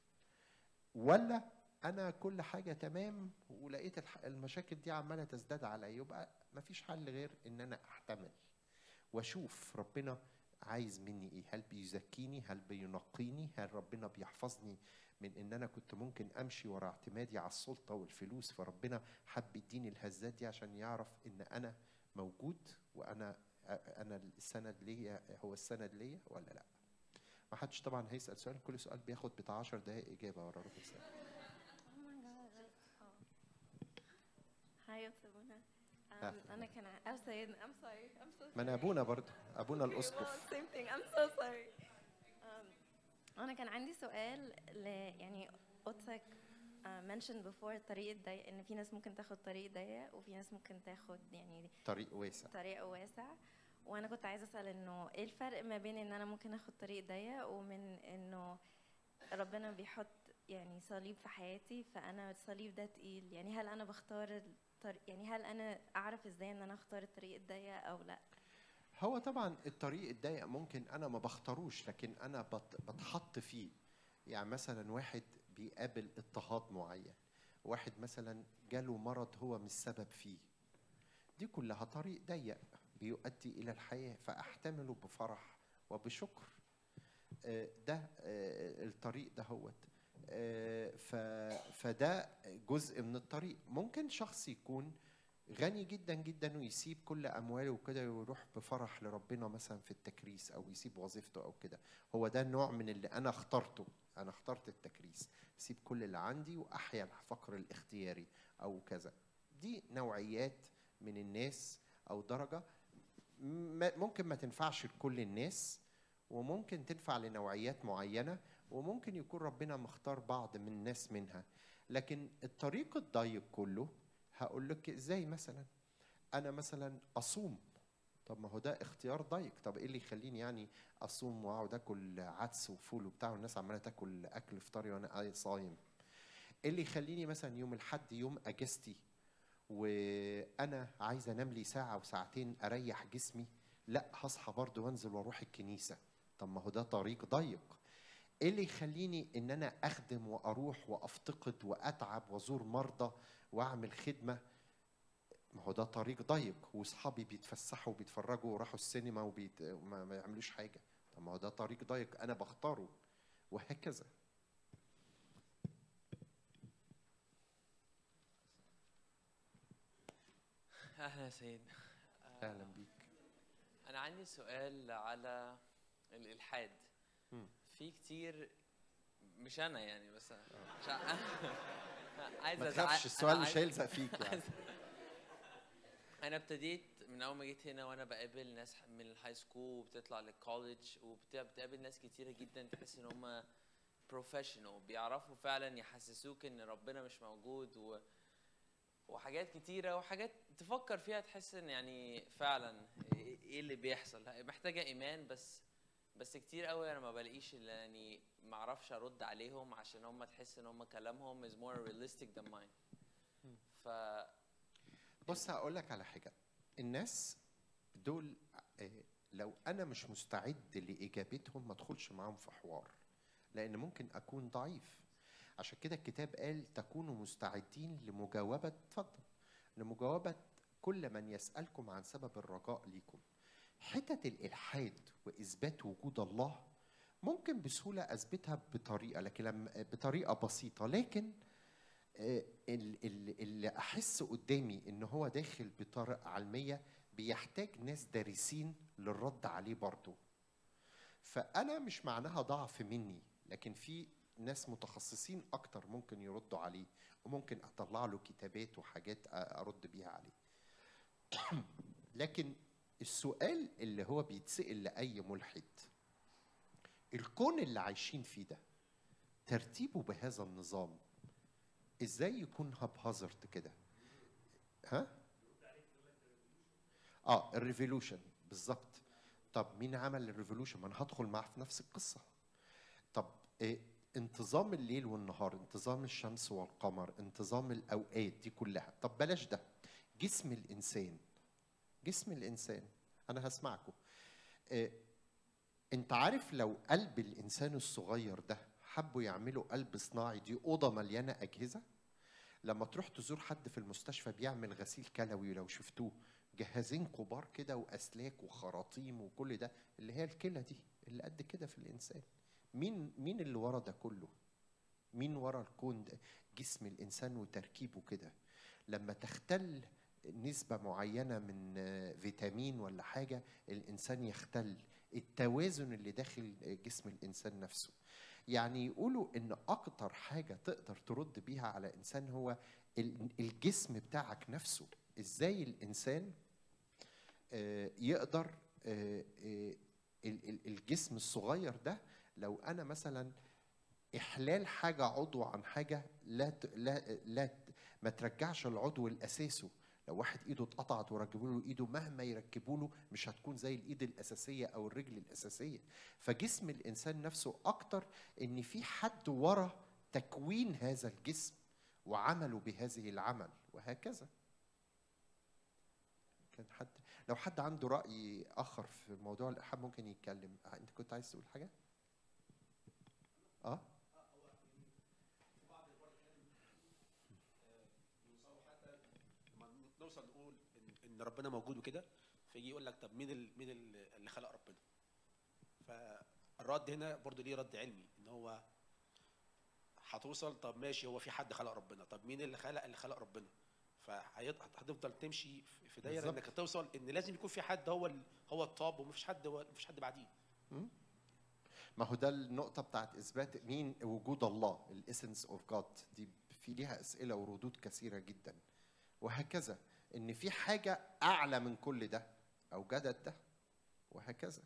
ولا انا كل حاجه تمام ولقيت الح- المشاكل دي عماله تزداد عليا يبقى مفيش حل غير ان انا احتمل واشوف ربنا عايز مني ايه هل بيزكيني هل بينقيني هل ربنا بيحفظني من ان انا كنت ممكن امشي ورا اعتمادي على السلطه والفلوس فربنا حب يديني الهزات دي عشان يعرف ان انا موجود وانا انا السند ليا هو السند ليا ولا لا ما حدش طبعا هيسال سؤال كل سؤال بياخد بتاع 10 دقائق اجابه ورا ربع ساعه Oh my god. Oh. Hi, what's up, Mona? Um, Ah. أنا كان ع- I'm saying I'm sorry. I'm so sorry. ما انا ابونا برضه ابونا Okay, well, الاسقف same thing. I'm so sorry. Um, أنا كان عندي سؤال ل يعني قدسك uh, mentioned before الطريق الضيق إن في ناس ممكن تاخد طريق ضيق وفي ناس ممكن تاخد يعني طريق واسع طريق واسع وانا كنت عايزه اسال انه ايه الفرق ما بين ان انا ممكن اخد طريق ضيق ومن انه ربنا بيحط يعني صليب في حياتي فانا الصليب ده تقيل يعني هل انا بختار الطريق يعني هل انا اعرف ازاي ان انا اختار الطريق الضيق او لا هو طبعا الطريق الضيق ممكن انا ما بختاروش لكن انا بت- بتحط فيه يعني مثلا واحد بيقابل اضطهاد معين واحد مثلا جاله مرض هو مش سبب فيه دي كلها طريق ضيق بيؤدي الى الحياه فاحتمله بفرح وبشكر آه، ده آه، الطريق ده هوت آه، ف- فده جزء من الطريق ممكن شخص يكون غني جدا جدا ويسيب كل امواله وكده ويروح بفرح لربنا مثلا في التكريس او يسيب وظيفته او كده هو ده نوع من اللي انا اخترته انا اخترت التكريس اسيب كل اللي عندي واحيا الفقر الاختياري او كذا دي نوعيات من الناس او درجه م- ممكن ما تنفعش لكل الناس وممكن تنفع لنوعيات معينه وممكن يكون ربنا مختار بعض من الناس منها لكن الطريق الضيق كله هقول لك ازاي مثلا انا مثلا اصوم طب ما هو ده اختيار ضيق طب ايه اللي يخليني يعني اصوم واقعد اكل عدس وفول وبتاع والناس عماله تاكل اكل فطاري وانا قاعد صايم ايه اللي يخليني مثلا يوم الحد يوم اجازتي وانا عايز انام لي ساعه وساعتين اريح جسمي لا هصحى برضه وانزل واروح الكنيسه طب ما هو ده طريق ضيق ايه اللي يخليني ان انا اخدم واروح وافتقد واتعب وازور مرضى واعمل خدمه ما هو ده طريق ضيق واصحابي بيتفسحوا وبيتفرجوا وراحوا السينما وبيت... ما, ما يعملوش حاجه طب ما هو ده طريق ضيق انا بختاره وهكذا اهلا يا سيد اهلا بيك انا عندي سؤال على الالحاد مم. في كتير مش انا يعني بس مش ع- عايز ما أزعق- تخافش أنا السؤال مش عايز- هيلزق فيك يعني انا ابتديت من اول ما جيت هنا وانا بقابل ناس من الهاي سكول وبتطلع للكوليدج وبتقابل ناس كتيره جدا تحس ان هم بروفيشنال بيعرفوا فعلا يحسسوك ان ربنا مش موجود و... وحاجات كتيره وحاجات تفكر فيها تحس ان يعني فعلا ايه اللي بيحصل محتاجه ايمان بس بس كتير قوي انا ما بلاقيش اللي يعني ما اعرفش ارد عليهم عشان هم تحس ان هم كلامهم is more realistic than mine ف بص هقول لك على حاجه الناس دول آه، لو انا مش مستعد لاجابتهم ما ادخلش معاهم في حوار لان ممكن اكون ضعيف عشان كده الكتاب قال تكونوا مستعدين لمجاوبه اتفضل لمجاوبه كل من يسالكم عن سبب الرجاء ليكم حتت الالحاد واثبات وجود الله ممكن بسهوله اثبتها بطريقه لكن لما بطريقه بسيطه لكن آه، ال- ال- اللي احس قدامي ان هو داخل بطريقه علميه بيحتاج ناس دارسين للرد عليه برضه فانا مش معناها ضعف مني لكن في ناس متخصصين اكتر ممكن يردوا عليه وممكن اطلع له كتابات وحاجات أ- ارد بيها عليه لكن السؤال اللي هو بيتسأل لأي ملحد الكون اللي عايشين فيه ده ترتيبه بهذا النظام ازاي يكون هاب هازارد كده ها اه الريفولوشن بالظبط طب مين عمل الريفولوشن ما انا هدخل معاه في نفس القصه طب إيه انتظام الليل والنهار انتظام الشمس والقمر انتظام الاوقات دي كلها طب بلاش ده جسم الانسان جسم الانسان انا هسمعكم إيه انت عارف لو قلب الانسان الصغير ده حبوا يعملوا قلب صناعي دي اوضه مليانه اجهزه لما تروح تزور حد في المستشفى بيعمل غسيل كلوي لو شفتوه جهازين كبار كده واسلاك وخراطيم وكل ده اللي هي الكلى دي اللي قد كده في الانسان مين مين اللي ورا ده كله مين ورا الكون ده جسم الانسان وتركيبه كده لما تختل نسبة معينة من آه، فيتامين ولا حاجة الإنسان يختل التوازن اللي داخل جسم الإنسان نفسه يعني يقولوا إن أكتر حاجة تقدر ترد بيها على إنسان هو ال- الجسم بتاعك نفسه إزاي الإنسان آه، يقدر آه، آه، ال- ال- الجسم الصغير ده لو أنا مثلا إحلال حاجة عضو عن حاجة لا ت- لا لا ت- ما ترجعش العضو لأساسه لو واحد ايده اتقطعت وركبوا له ايده مهما يركبوا له مش هتكون زي الايد الاساسيه او الرجل الاساسيه فجسم الانسان نفسه اكتر ان في حد ورا تكوين هذا الجسم وعمله بهذه العمل وهكذا كان حد لو حد عنده راي اخر في موضوع الالحاد ممكن يتكلم آه، انت كنت عايز تقول حاجه اه لما نوصل نقول ان, إن ربنا موجود وكده فيجي يقول لك طب مين ال- مين ال- اللي خلق ربنا فالرد هنا برضو ليه رد علمي ان هو هتوصل طب ماشي هو في حد خلق ربنا طب مين اللي خلق اللي خلق ربنا فهتفضل تمشي في- في دايره بالظبط. انك هتوصل ان لازم يكون في حد هو ال- هو الطاب ومفيش حد هو مفيش حد بعديه ما هو ده النقطة بتاعت إثبات مين وجود الله الاسنس اوف جاد دي في ليها أسئلة وردود كثيرة جدا وهكذا إن في حاجة أعلى من كل ده أوجدت ده وهكذا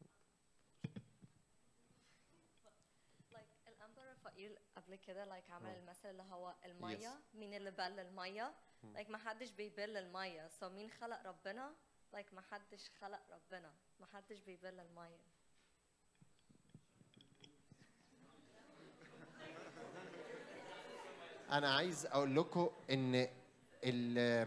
like الامبر رفائيل قبل كده like عمل المثل اللي هو الميه مين اللي بل الميه like ما حدش بيبل الميه so مين خلق ربنا like ما حدش خلق ربنا ما حدش بيبل الميه أنا عايز أقول لكم إن ال-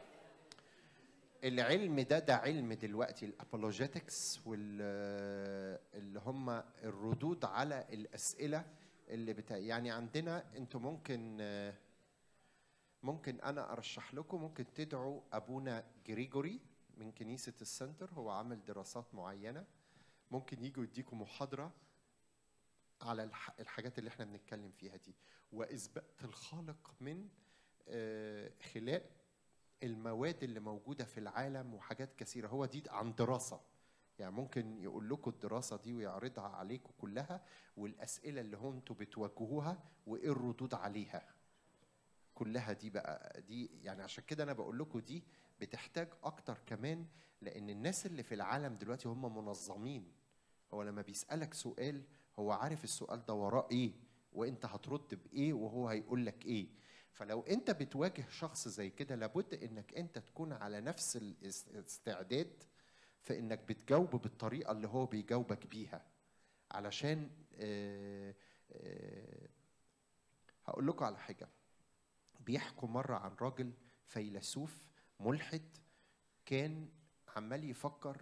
العلم ده ده علم دلوقتي الابولوجيتكس واللي هم الردود على الأسئلة اللي بتا يعني عندنا انتوا ممكن آه، ممكن انا ارشح لكم ممكن تدعوا ابونا جريجوري من كنيسه السنتر هو عامل دراسات معينه ممكن يجوا يديكم محاضره على الح- الحاجات اللي احنا بنتكلم فيها دي واثبات الخالق من آه، خلال المواد اللي موجوده في العالم وحاجات كثيره هو دي عن دراسه يعني ممكن يقول لكم الدراسه دي ويعرضها عليكم كلها والاسئله اللي هم انتوا بتواجهوها وايه الردود عليها كلها دي بقى دي يعني عشان كده انا بقول لكم دي بتحتاج اكتر كمان لان الناس اللي في العالم دلوقتي هم منظمين هو لما بيسالك سؤال هو عارف السؤال ده وراه ايه وانت هترد بايه وهو هيقول لك ايه فلو انت بتواجه شخص زي كده لابد انك انت تكون على نفس الاس- الاستعداد في انك بتجاوب بالطريقه اللي هو بيجاوبك بيها علشان آه، آه، هقول لكم على حاجه بيحكوا مره عن راجل فيلسوف ملحد كان عمال يفكر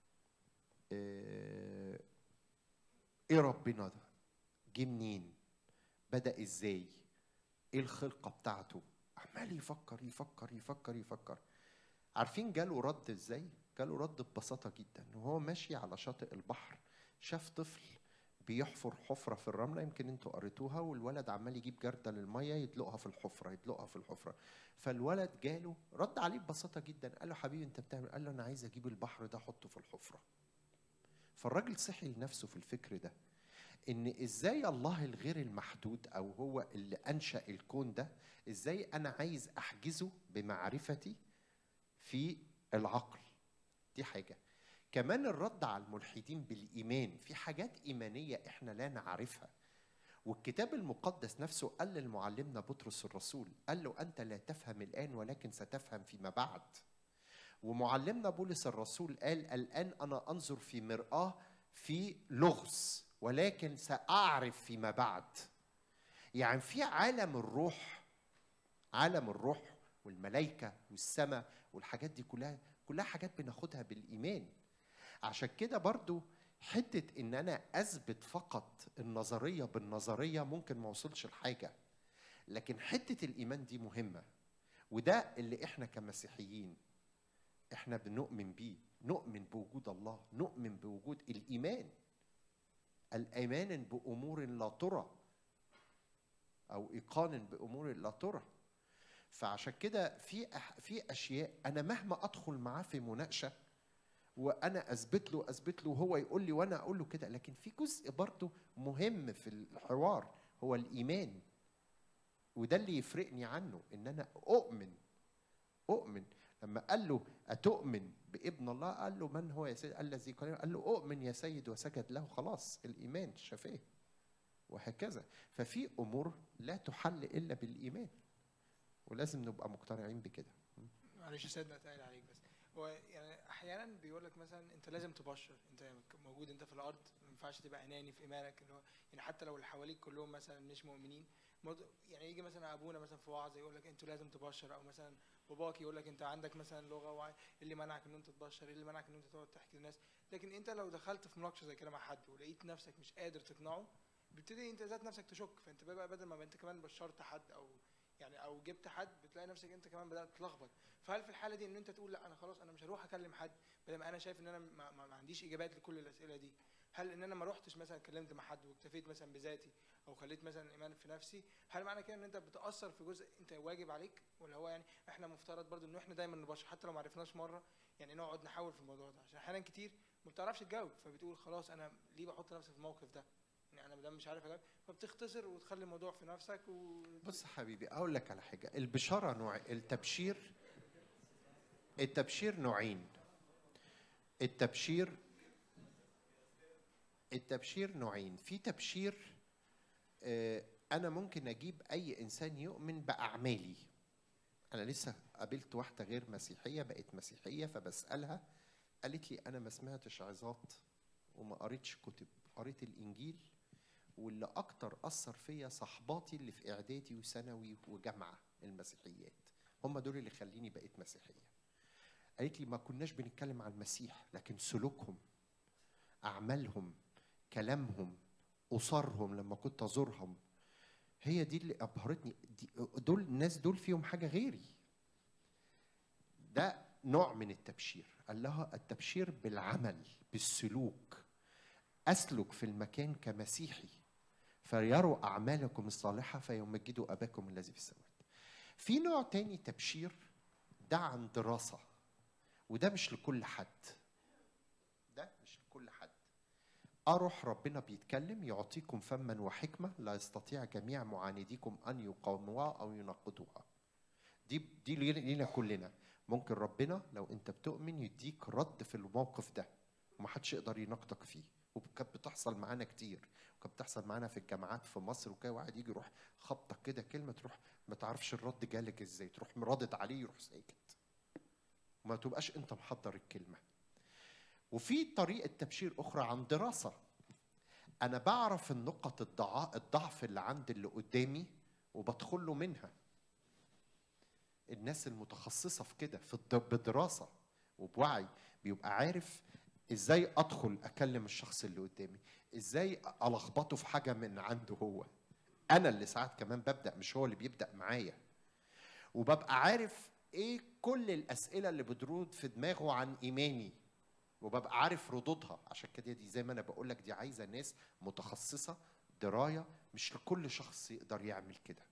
آه، ايه ربنا ده جه منين بدا ازاي ايه الخلقه بتاعته عمال يفكر يفكر يفكر يفكر عارفين جاله رد ازاي جاله رد ببساطه جدا وهو ماشي على شاطئ البحر شاف طفل بيحفر حفره في الرمله يمكن انتوا قريتوها والولد عمال يجيب جرده للميه يدلقها في الحفره يدلقها في الحفره فالولد جاله رد عليه ببساطه جدا قال له حبيبي انت بتعمل قال له انا عايز اجيب البحر ده احطه في الحفره فالراجل صحي لنفسه في الفكر ده ان ازاي الله الغير المحدود او هو اللي انشا الكون ده ازاي انا عايز احجزه بمعرفتي في العقل دي حاجه كمان الرد على الملحدين بالايمان في حاجات ايمانيه احنا لا نعرفها والكتاب المقدس نفسه قال للمعلمنا بطرس الرسول قال له انت لا تفهم الان ولكن ستفهم فيما بعد ومعلمنا بولس الرسول قال الان انا انظر في مراه في لغز ولكن ساعرف فيما بعد يعني في عالم الروح عالم الروح والملائكه والسماء والحاجات دي كلها كلها حاجات بناخدها بالايمان عشان كده برضو حته ان انا اثبت فقط النظريه بالنظريه ممكن ما اوصلش لحاجه لكن حته الايمان دي مهمه وده اللي احنا كمسيحيين احنا بنؤمن بيه نؤمن بوجود الله نؤمن بوجود الايمان الايمان بامور لا ترى او ايقان بامور لا ترى فعشان كده في أح- في اشياء انا مهما ادخل معاه في مناقشه وانا اثبت له اثبت له وهو يقول لي وانا اقول له كده لكن في جزء برضه مهم في الحوار هو الايمان وده اللي يفرقني عنه ان انا اؤمن اؤمن لما قال له اتؤمن بابن الله قال له من هو يا سيد الذي قال قال له اؤمن يا سيد وسجد له خلاص الايمان شفاه وهكذا ففي امور لا تحل الا بالايمان ولازم نبقى مقتنعين بكده معلش يا سيدنا اتقل عليك بس هو يعني احيانا بيقول لك مثلا انت لازم تبشر انت موجود انت في الارض ما ينفعش تبقى اناني في ايمانك اللي هو يعني حتى لو اللي حواليك كلهم مثلا مش مؤمنين موضوع- يعني يجي مثلا ابونا مثلا في وعظه يقول لك انتوا لازم تبشر او مثلا باباك يقول لك انت عندك مثلا لغه وعي إيه اللي منعك ان انت تبشر ايه اللي منعك ان انت تقعد تحكي للناس لكن انت لو دخلت في مناقشه زي كده مع حد ولقيت نفسك مش قادر تقنعه بتبتدي انت ذات نفسك تشك فانت بقى بدل ما انت كمان بشرت حد او يعني او جبت حد بتلاقي نفسك انت كمان بدات تلخبط فهل في الحاله دي ان انت تقول لا انا خلاص انا مش هروح اكلم حد بدل ما انا شايف ان انا ما, ما, ما عنديش اجابات لكل الاسئله دي هل ان انا ما روحتش مثلا اتكلمت مع حد واكتفيت مثلا بذاتي او خليت مثلا ايمان في نفسي هل معنى كده ان انت بتاثر في جزء انت واجب عليك ولا هو يعني احنا مفترض برضو ان احنا دايما نبشر حتى لو ما عرفناش مره يعني نقعد نحاول في الموضوع ده عشان احيانا كتير ما بتعرفش تجاوب فبتقول خلاص انا ليه بحط نفسي في الموقف ده يعني انا ما دام مش عارف اجاوب فبتختصر وتخلي الموضوع في نفسك و بص يا حبيبي اقول لك على حاجه البشاره نوع التبشير التبشير نوعين التبشير التبشير نوعين في تبشير آه، انا ممكن اجيب اي انسان يؤمن باعمالي انا لسه قابلت واحده غير مسيحيه بقت مسيحيه فبسالها قالت لي انا ما سمعتش عظات وما قريتش كتب قريت الانجيل واللي اكتر اثر فيا صحباتي اللي في اعدادي وثانوي وجامعه المسيحيات هم دول اللي خليني بقيت مسيحيه قالت لي ما كناش بنتكلم عن المسيح لكن سلوكهم اعمالهم كلامهم اسرهم لما كنت ازورهم هي دي اللي ابهرتني دي دول الناس دول فيهم حاجه غيري ده نوع من التبشير قال لها التبشير بالعمل بالسلوك اسلك في المكان كمسيحي فيروا اعمالكم الصالحه فيمجدوا اباكم الذي في السماوات في نوع تاني تبشير ده عن دراسة وده مش لكل حد ده مش لكل حد أروح ربنا بيتكلم يعطيكم فما وحكمة لا يستطيع جميع معانديكم أن يقاوموها أو ينقضوها دي دي لينا كلنا ممكن ربنا لو أنت بتؤمن يديك رد في الموقف ده ومحدش يقدر يناقضك فيه وكانت بتحصل معانا كتير وكانت بتحصل معانا في الجامعات في مصر وكده واحد يجي يروح خبطك كده كلمه تروح ما تعرفش الرد جالك ازاي تروح مرادد عليه يروح ساكت وما تبقاش انت محضر الكلمه وفي طريقه تبشير اخرى عن دراسه انا بعرف النقط الضع- الضعف اللي عند اللي قدامي وبدخل له منها الناس المتخصصه في كده في الد- بدراسه وبوعي بيبقى عارف ازاي ادخل اكلم الشخص اللي قدامي ازاي الخبطه في حاجه من عنده هو انا اللي ساعات كمان ببدا مش هو اللي بيبدا معايا وببقى عارف ايه كل الاسئله اللي بترود في دماغه عن ايماني وببقى عارف ردودها عشان كده دي زي ما انا بقول لك دي عايزه ناس متخصصه درايه مش لكل شخص يقدر يعمل كده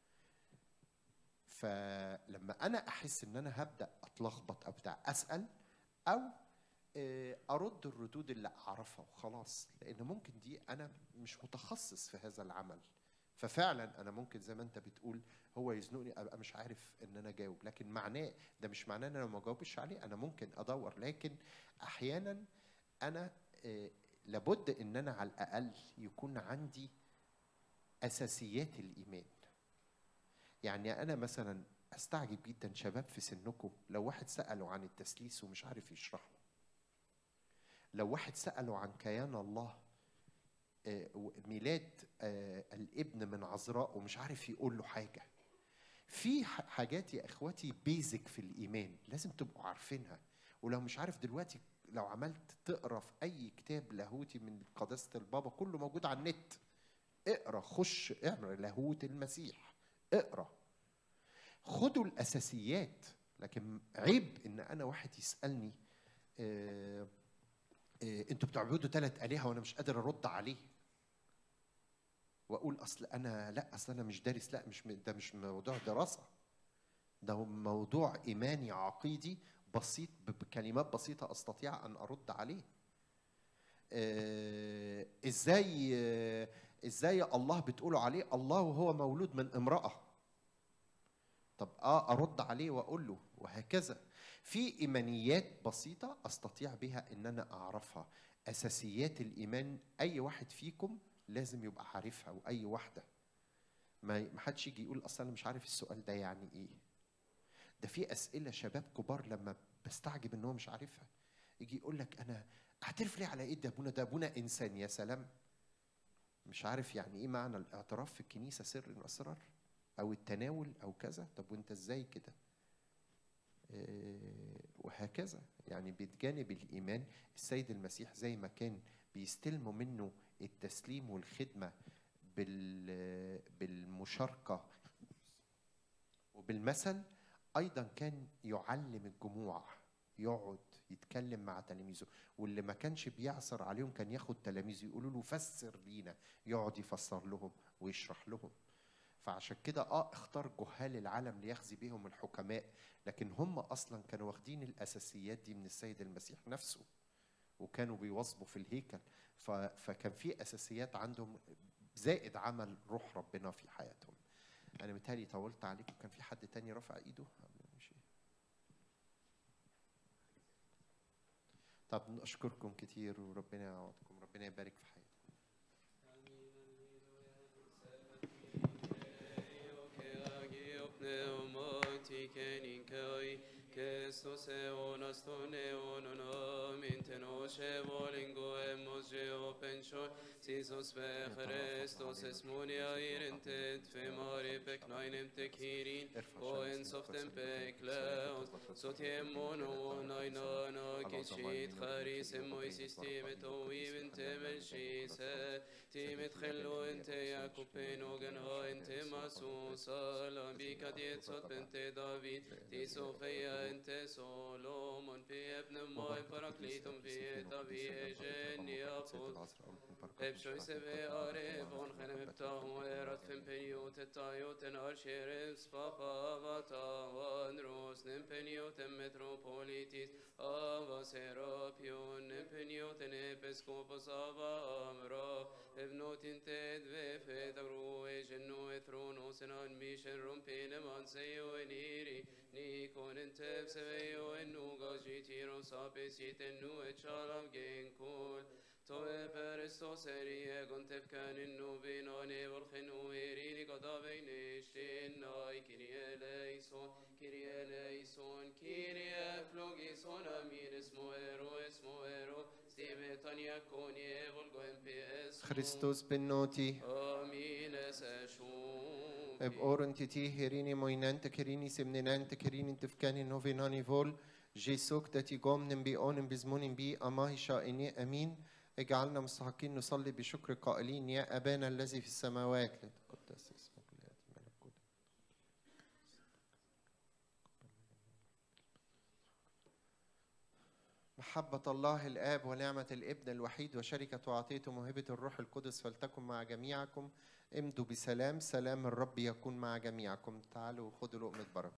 فلما انا احس ان انا هبدا اتلخبط او بتاع اسال او آه، ارد الردود اللي اعرفها وخلاص لان ممكن دي انا مش متخصص في هذا العمل ففعلا انا ممكن زي ما انت بتقول هو يزنقني ابقى مش عارف ان انا اجاوب لكن معناه ده مش معناه ان انا ما اجاوبش عليه انا ممكن ادور لكن احيانا انا آه، لابد ان انا على الاقل يكون عندي اساسيات الايمان يعني انا مثلا استعجب جدا شباب في سنكم لو واحد ساله عن التثليث ومش عارف يشرحه لو واحد ساله عن كيان الله آه، ميلاد آه، الابن من عذراء ومش عارف يقول له حاجه في ح- حاجات يا اخواتي بيزك في الايمان لازم تبقوا عارفينها ولو مش عارف دلوقتي لو عملت تقرا في اي كتاب لاهوتي من قداسه البابا كله موجود على النت اقرا خش اعمل لاهوت المسيح اقرا خدوا الاساسيات لكن عيب ان انا واحد يسالني آه آه انتوا بتعبدوا ثلاث الهه وانا مش قادر ارد عليه واقول اصل انا لا اصل انا مش دارس لا مش م- ده مش موضوع دراسه ده هو موضوع ايماني عقيدي بسيط ب- بكلمات بسيطه استطيع ان ارد عليه آه، ازاي آه، ازاي الله بتقولوا عليه الله وهو مولود من امراه طب اه ارد عليه واقول له وهكذا في ايمانيات بسيطه استطيع بها ان انا اعرفها اساسيات الايمان اي واحد فيكم لازم يبقى عارفها واي واحده ما ما حدش يجي يقول اصلا انا مش عارف السؤال ده يعني ايه ده في اسئله شباب كبار لما بستعجب ان هو مش عارفها يجي يقول لك انا اعترف ليه على ايه ده ابونا ده ابونا انسان يا سلام مش عارف يعني ايه معنى الاعتراف في الكنيسه سر من الاسرار او التناول او كذا طب وانت ازاي كده آه، وهكذا يعني بجانب الايمان السيد المسيح زي ما كان بيستلموا منه التسليم والخدمه بال بالمشاركه وبالمثل ايضا كان يعلم الجموع يقعد يتكلم مع تلاميذه واللي ما كانش بيعثر عليهم كان ياخد تلاميذه يقولوا له فسر لينا يقعد يفسر لهم ويشرح لهم فعشان كده اه اختار جهال العالم ليخزي بهم الحكماء لكن هم اصلا كانوا واخدين الاساسيات دي من السيد المسيح نفسه وكانوا بيواظبوا في الهيكل ف... فكان في اساسيات عندهم زائد عمل روح ربنا في حياتهم انا متهيألي طولت عليكم كان في حد تاني رفع ايده ماشي. طب اشكركم كتير وربنا يعوضكم ربنا يبارك في حياتكم Christus eonas ton eonon in tenosce volingo emos geo pensio Sisos ve Christos es munia irentet femari peknainem te kirin Koen softem pekleos Sotiem mono nainana kishit charis emoisis timet o even temel shise Timet خلو انت يا كوبينو جنها انت مسوسا لبيك ديت صوت بنت دافيد تي صوفيا انت سولومون في ابن ماي باراكليتوم في تبي جنيا سيد العذراء المباركة Hepshoy se ve are von khane mepta huerat fem peniot etayot en archeres papa vata van ros nem peniot en metropolitis ava serapion nem peniot en episcopos ava amra evnotin ted ve fedagru e genu e tronos en an mission rompine man seyo en iri nikon en tev seveyo en nuga jitiro sapes jiten nu e chalam genkul Toe peristos eri egon tefkan innu vinani volchinu irini qadavein ishtinnai Kyrie eleison, Kyrie eleison, Kyrie flogison amin ismo ero, ismo ero Stime tanja koni volgo MPS خريستوس بالنوتي Amin eseshun بأورن تتي هيريني موينانت كريني سمنانت كريني تفكاني نوفيناني فول جيسوك تتي قوم نبي اون بزمون بي أماهي شائني أمين اجعلنا مستحقين نصلي بشكر قائلين يا أبانا الذي في السماوات لتقدس اسمك ليأتي ملكوتك محبة الله الآب ونعمة الابن الوحيد وشركة وعطية موهبة الروح القدس فلتكن مع جميعكم امضوا بسلام سلام الرب يكون مع جميعكم تعالوا خذوا لقمة بركة